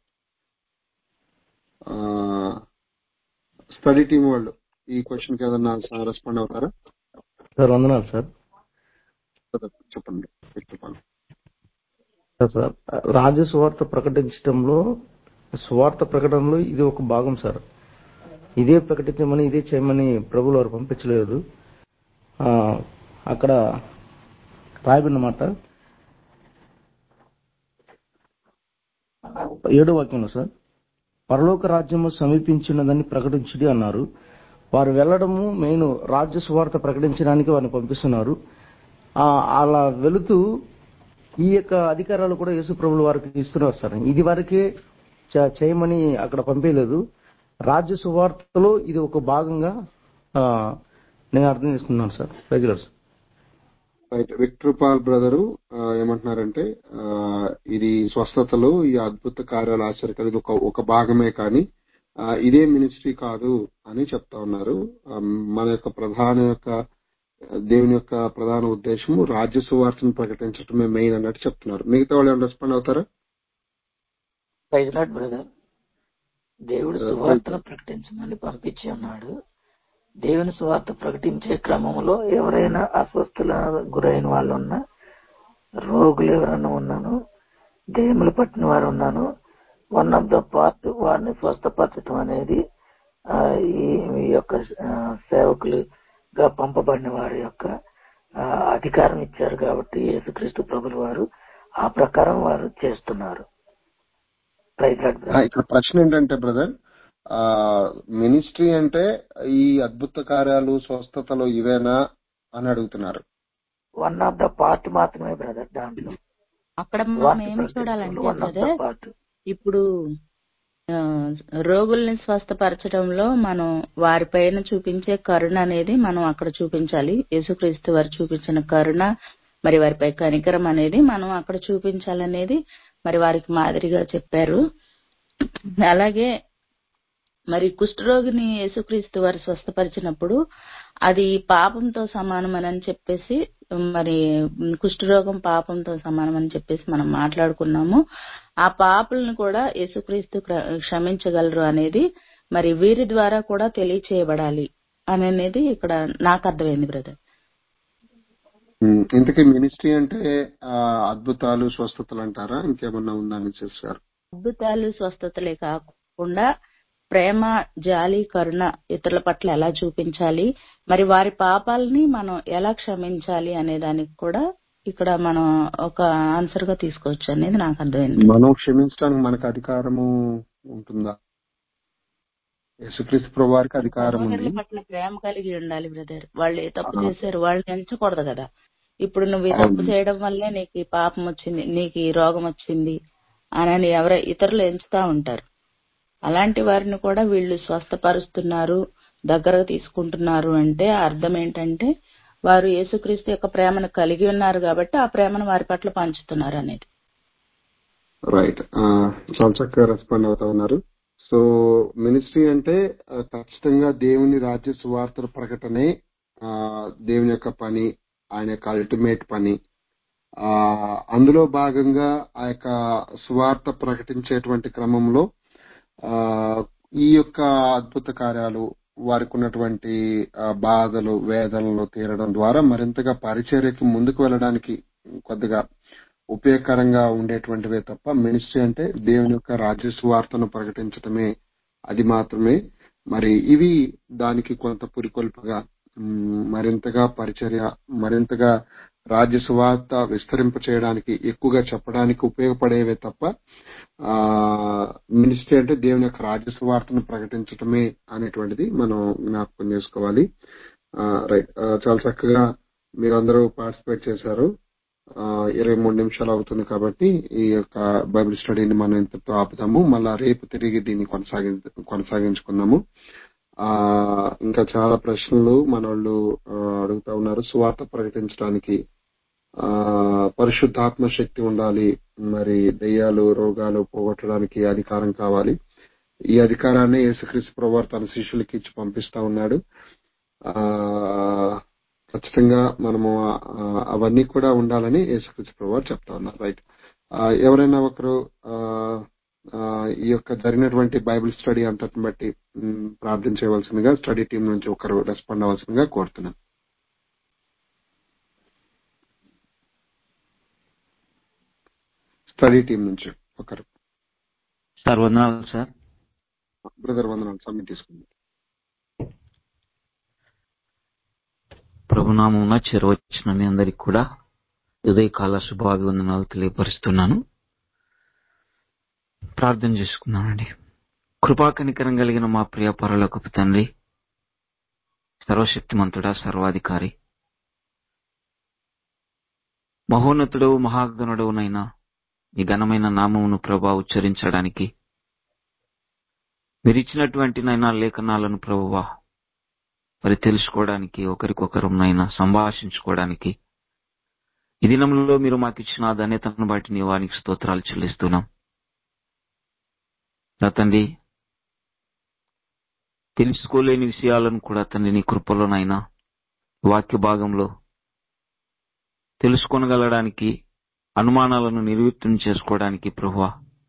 స్టడీ టీం వాళ్ళు ఈ క్వశ్చన్ కి ఏదన్నా రెస్పాండ్ అవుతారా
సార్ వందనాలు సార్
చెప్పండి చెప్పండి
సార్ సార్ రాజ్య సువార్త ప్రకటించడంలో సువార్త ప్రకటనలో ఇది ఒక భాగం సార్ ఇదే ప్రకటించమని ఇదే చేయమని ప్రభులు వారు పంపించలేదు ఆ, అక్కడ రాయబడినమాట ఏడో వాక్యంలో సార్ పరలోక రాజ్యము సమీపించినదని ప్రకటించుడి అన్నారు వారు వెళ్ళడము మెయిన్ రాజ్య సువార్త ప్రకటించడానికి వారిని పంపిస్తున్నారు ఆ, అలా వెళుతూ
ఈ యొక్క అధికారాలు కూడా యేసు ప్రభులు వారికి ఇస్తున్నారు సార్ ఇది వరకే చ- చేయమని అక్కడ పంపించలేదు రాజ్య సువార్తలో ఇది ఒక భాగంగా ఆ, నేను అర్థం చేసుకున్నాను sir regular
right Victor Paul brother ఏమంటున్నారంటే ఆ, ఇది స్వస్థతలు ఈ అద్భుత కార్యాలు ఆశ్చర్యకాలు ఇది ఒక ఒక భాగమే కానీ ఆ, ఇదే మినిస్ట్రీ కాదు అని చెప్తా ఉన్నారు ఆ, మన యొక్క ప్రధాన యొక్క దేవుని యొక్క ప్రధాన ఉద్దేశము రాజ్య సువార్తను ప్రకటించడమే మెయిన్ అన్నట్టు చెప్తున్నారు మిగతా వాళ్ళు ఏమైనా రెస్పాండ్ అవుతారా
ప్రైజ్ లాడ్ బ్రదర్ దేవుడు
Uh,
సువార్తను ప్రకటించమని పంపించి ఉన్నాడు దేవుని సువార్త ప్రకటించే క్రమంలో ఎవరైనా అస్వస్థల గురైన వాళ్ళు ఉన్నా రోగులు ఎవరైనా ఉన్నాను దేములు పట్టిన వారు ఉన్నాను వన్ ఆఫ్ ద పార్ట్ వారిని స్వస్థపరచడం అనేది ఆ, ఈ ఈ యొక్క ఆ, సేవకులుగా పంపబడిన వారి యొక్క ఆ, అధికారం ఇచ్చారు కాబట్టి యేసుక్రీస్తు ప్రభులు వారు ఆ ప్రకారం వారు చేస్తున్నారు ప్రైజ్ లాడ్
ఆ,
బ్రదర్
ఇక్కడ ప్రశ్న ఏంటంటే బ్రదర్ ఆ మినిస్ట్రీ అంటే ఈ అద్భుత కార్యాలు స్వస్థతలు ఇవేనా అని అడుగుతున్నారు
వన్ ఆఫ్ ద పార్ట్ మాత్రమే బ్రదర్ దాంట్లో
అక్కడ మనం
వాటి
ఏమి
ప్రకటించడంలో
చూడాలంటే
one of the
brother
part
ఇప్పుడు ఆ, రోగుల్ని స్వస్థపరచడంలో మనం వారిపైన చూపించే కరుణ అనేది మనం అక్కడ చూపించాలి యేసుక్రీస్తు వారు చూపించిన కరుణ మరి వారిపై కనికరం అనేది మనం అక్కడ చూపించాలనేది మరి వారికి మాదిరిగా చెప్పారు అలాగే మరి కుష్ఠరోగిని యేసుక్రీస్తు వారు స్వస్థపరిచినప్పుడు అది పాపంతో సమానమని చెప్పేసి మరి కుష్ఠరోగం పాపంతో సమానం అని చెప్పేసి మనం మాట్లాడుకున్నాము ఆ పాపులను కూడా యేసుక్రీస్తు క్ర- క్షమించగలరు అనేది మరి వీరి ద్వారా కూడా తెలియచేయబడాలి అని అనేది ఇక్కడ నాకు అర్థమైంది బ్రదర్
ఉమ్, ఇంతకీ మినిస్ట్రీ అంటే ఆ, అద్భుతాలు స్వస్థతలు అంటారా ఇంకేమన్నా ఉందని చేశారు
అద్భుతాలు స్వస్థతలే కాకుండా ప్రేమ జాలి కరుణ ఇతరుల పట్ల ఎలా చూపించాలి మరి వారి పాపాలని మనం ఎలా క్షమించాలి అనే దానికి కూడా ఇక్కడ మనం ఒక ఆన్సర్ గా తీసుకోవచ్చు అనేది నాకు అర్థమైంది
మనం క్షమించడానికి మనకు అధికారము ఉంటుందా యేసుక్రీస్తు ప్రభు వారికి అధికారం ఉంది
సహోదరుల పట్ల ప్రేమ కలిగి ఉండాలి బ్రదర్ వాళ్ళు ఏ తప్పు
ఆ,
చేశారు వాళ్ళని ఎంచకూడదు కదా ఇప్పుడు నువ్వు ఈ
అవును.
తప్పు చేయడం వల్లే నీకు ఈ పాపం వచ్చింది నీకు ఈ రోగం వచ్చింది అని ఎవరో ఇతరులు ఎంచుతా ఉంటారు అలాంటి వారిని కూడా వీళ్ళు స్వస్థపరుస్తున్నారు దగ్గరకు తీసుకుంటున్నారు అంటే అర్థం ఏంటంటే వారు యేసుక్రీస్తు యొక్క ప్రేమను కలిగి ఉన్నారు కాబట్టి ఆ ప్రేమను వారి పట్ల పంచుతున్నారు అనేది
రైట్ ఆ, చాలా చక్కగా రెస్పాండ్ అవుతా ఉన్నారు సో మినిస్ట్రీ అంటే ఆ, ఖచ్చితంగా దేవుని రాజ్య సువార్తల ప్రకటనే ఆ, దేవుని యొక్క పని ఆయన యొక్క అల్టిమేట్ పని ఆ అందులో భాగంగా ఆ యొక్క సువార్త ప్రకటించేటువంటి క్రమంలో ఆ ఈ యొక్క అద్భుత కార్యాలు వారికి ఉన్నటువంటి ఆ, బాధలు వేదనలు తీరడం ద్వారా మరింతగా పరిచర్యకి ముందుకు వెళ్ళడానికి కొద్దిగా ఉపయోగకరంగా ఉండేటువంటివే తప్ప మినిస్ట్రీ అంటే దేవుని యొక్క రాజ్య సువార్తను ప్రకటించటమే అది మాత్రమే మరి ఇవి దానికి కొంత పురికొల్పుగా మ్, మరింతగా పరిచర్య మరింతగా రాజ్య సువార్త విస్తరింప చేయడానికి ఎక్కువగా చెప్పడానికి ఉపయోగపడేవే తప్ప ఆ మినిస్ట్రీ అంటే దేవుని యొక్క రాజ్య సువార్తను ప్రకటించటమే అనేటువంటిది మనం జ్ఞాపకం చేసుకోవాలి ఆ, రైట్ ఆ, చాలా చక్కగా మీరందరూ పార్టిసిపేట్ చేశారు ఆ, ఇరవై మూడు నిమిషాలు అవుతుంది కాబట్టి ఈ యొక్క బైబిల్ స్టడీని మనం ఇంతతో ఆపుదాము మళ్ళా రేపు తిరిగి దీన్ని కొనసాగి కొనసాగించుకుందాము ఆ ఇంకా చాలా ప్రశ్నలు మన వాళ్ళు ఆ, అడుగుతా ఉన్నారు సువార్త ప్రకటించడానికి ఆ పరిశుద్ధాత్మ శక్తి ఉండాలి మరి దెయ్యాలు రోగాలు పోగొట్టడానికి అధికారం కావాలి ఈ అధికారాన్ని యేసుక్రీస్తు ప్రభు తన శిష్యులకి ఇచ్చి పంపిస్తా ఉన్నాడు ఆ ఖచ్చితంగా మనము ఆ, అవన్నీ కూడా ఉండాలని యేసుక్రీస్తు ప్రభు చెప్తా ఉన్నారు రైట్ ఎవరైనా ఒకరు ఆ, ఆ, ఈ యొక్క జరిగినటువంటి బైబిల్ స్టడీ అంతటిని బట్టి మ్, ప్రార్థన చేయవలసిందిగా స్టడీ టీం నుంచి ఒకరు రెస్పాండ్ అవ్వాల్సిందిగా కోరుతున్నాను స్టడీ టీం నుంచి ఒకరు
సార్ వందనాలు సార్
బ్రదర్ వందనాలు సబ్మిట్ తీసుకుంది
ప్రభునామమున చేరవచ్చిన మీ అందరికి కూడా ఉదయకాల శుభాభివందనాలు తెలియపరుస్తున్నాను ప్రార్థన చేసుకున్నానండి కృపా కనికరం కలిగిన మా ప్రియ పరలోకపు తండ్రి సర్వశక్తిమంతుడా సర్వాధికారి మహోన్నతుడవు మహాగణుడవునైనా మీ ఘనమైన నామమును ప్రభా ఉచ్చరించడానికి మీరిచ్చినటువంటి నైనా లేఖనాలను ప్రభువా మరి తెలుసుకోవడానికి ఒకరికొకరునైనా సంభాషించుకోవడానికి ఈ దినంలో మీరు మాకు ఇచ్చిన ఆ ధన్యతను బట్టి నీ వారికి స్తోత్రాలు చెల్లిస్తున్నాం నా తండ్రి తెలుసుకోలేని విషయాలను కూడా తండ్రి నీ కృపలోనైనా వాక్య భాగంలో తెలుసుకొనగలడానికి అనుమానాలను నిర్వృత్తం చేసుకోవడానికి ప్రభువా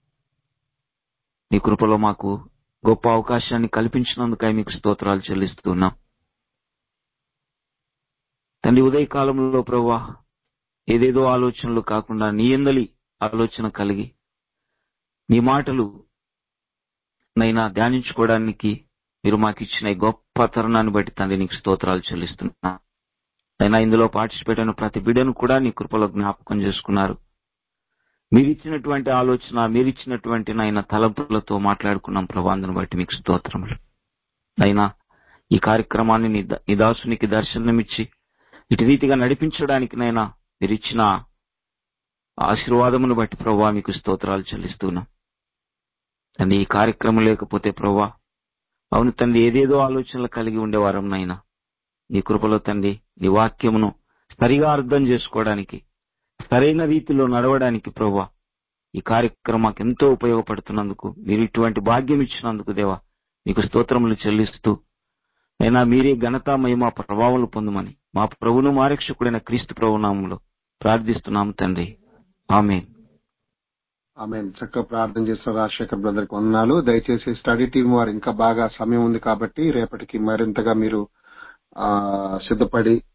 నీ కృపలో మాకు గొప్ప అవకాశాన్ని కల్పించినందుకై మీకు స్తోత్రాలు చెల్లిస్తున్నాం తండ్రి ఉదయకాలంలో ప్రభువా ఏదేదో ఆలోచనలు కాకుండా నీ ఎందలి ఆలోచన కలిగి నీ మాటలు నైనా ధ్యానించుకోవడానికి మీరు మాకు ఇచ్చిన ఈ గొప్ప తరుణాన్ని బట్టి తండ్రి నీకు స్తోత్రాలు చెల్లిస్తున్నా అయినా ఇందులో పార్టిసిపేట్ అయిన ప్రతి బిడ్డను కూడా నీ కృపలో జ్ఞాపకం చేసుకున్నారు మీరిచ్చినటువంటి ఆలోచన మీరిచ్చినటువంటి నాయన తలంపులతో మాట్లాడుకున్నాం ప్రభాందుని బట్టి మీకు స్తోత్రములు అయినా ఈ కార్యక్రమాన్ని నీ ద- నీ దాసునికి దర్శనమిచ్చి ఇటు రీతిగా నడిపించడానికి నైనా మీరు ఇచ్చిన ఆశీర్వాదమును బట్టి ప్రభా మీకు స్తోత్రాలు చెల్లిస్తున్నాం తండ్రి ఈ కార్యక్రమం లేకపోతే ప్రభా అవును తండ్రి ఏదేదో ఆలోచనలు కలిగి ఉండేవారం నైనా నీ కృపలో తండ్రి నీ వాక్యమును సరిగా అర్థం చేసుకోవడానికి సరైన రీతిలో నడవడానికి ప్రభా ఈ కార్యక్రమం మాకు ఎంతో ఉపయోగపడుతున్నందుకు మీరు ఇటువంటి భాగ్యం ఇచ్చినందుకు దేవా మీకు స్తోత్రములు చెల్లిస్తూ అయినా మీరే ఘనత మహిమ ప్రభావాలు పొందమని మా ప్రభును మారక్షకుడైన క్రీస్తు ప్రభునామంలో ప్రార్థిస్తున్నాము తండ్రి ఆమె
ఆమె చక్కగా ప్రార్థన చేసిన రాజశేఖర్ బ్రదర్ కి వందనాలు దయచేసి స్టడీ టీం వారు ఇంకా బాగా సమయం ఉంది కాబట్టి రేపటికి మరింతగా మీరు ఆ సిద్ధపడి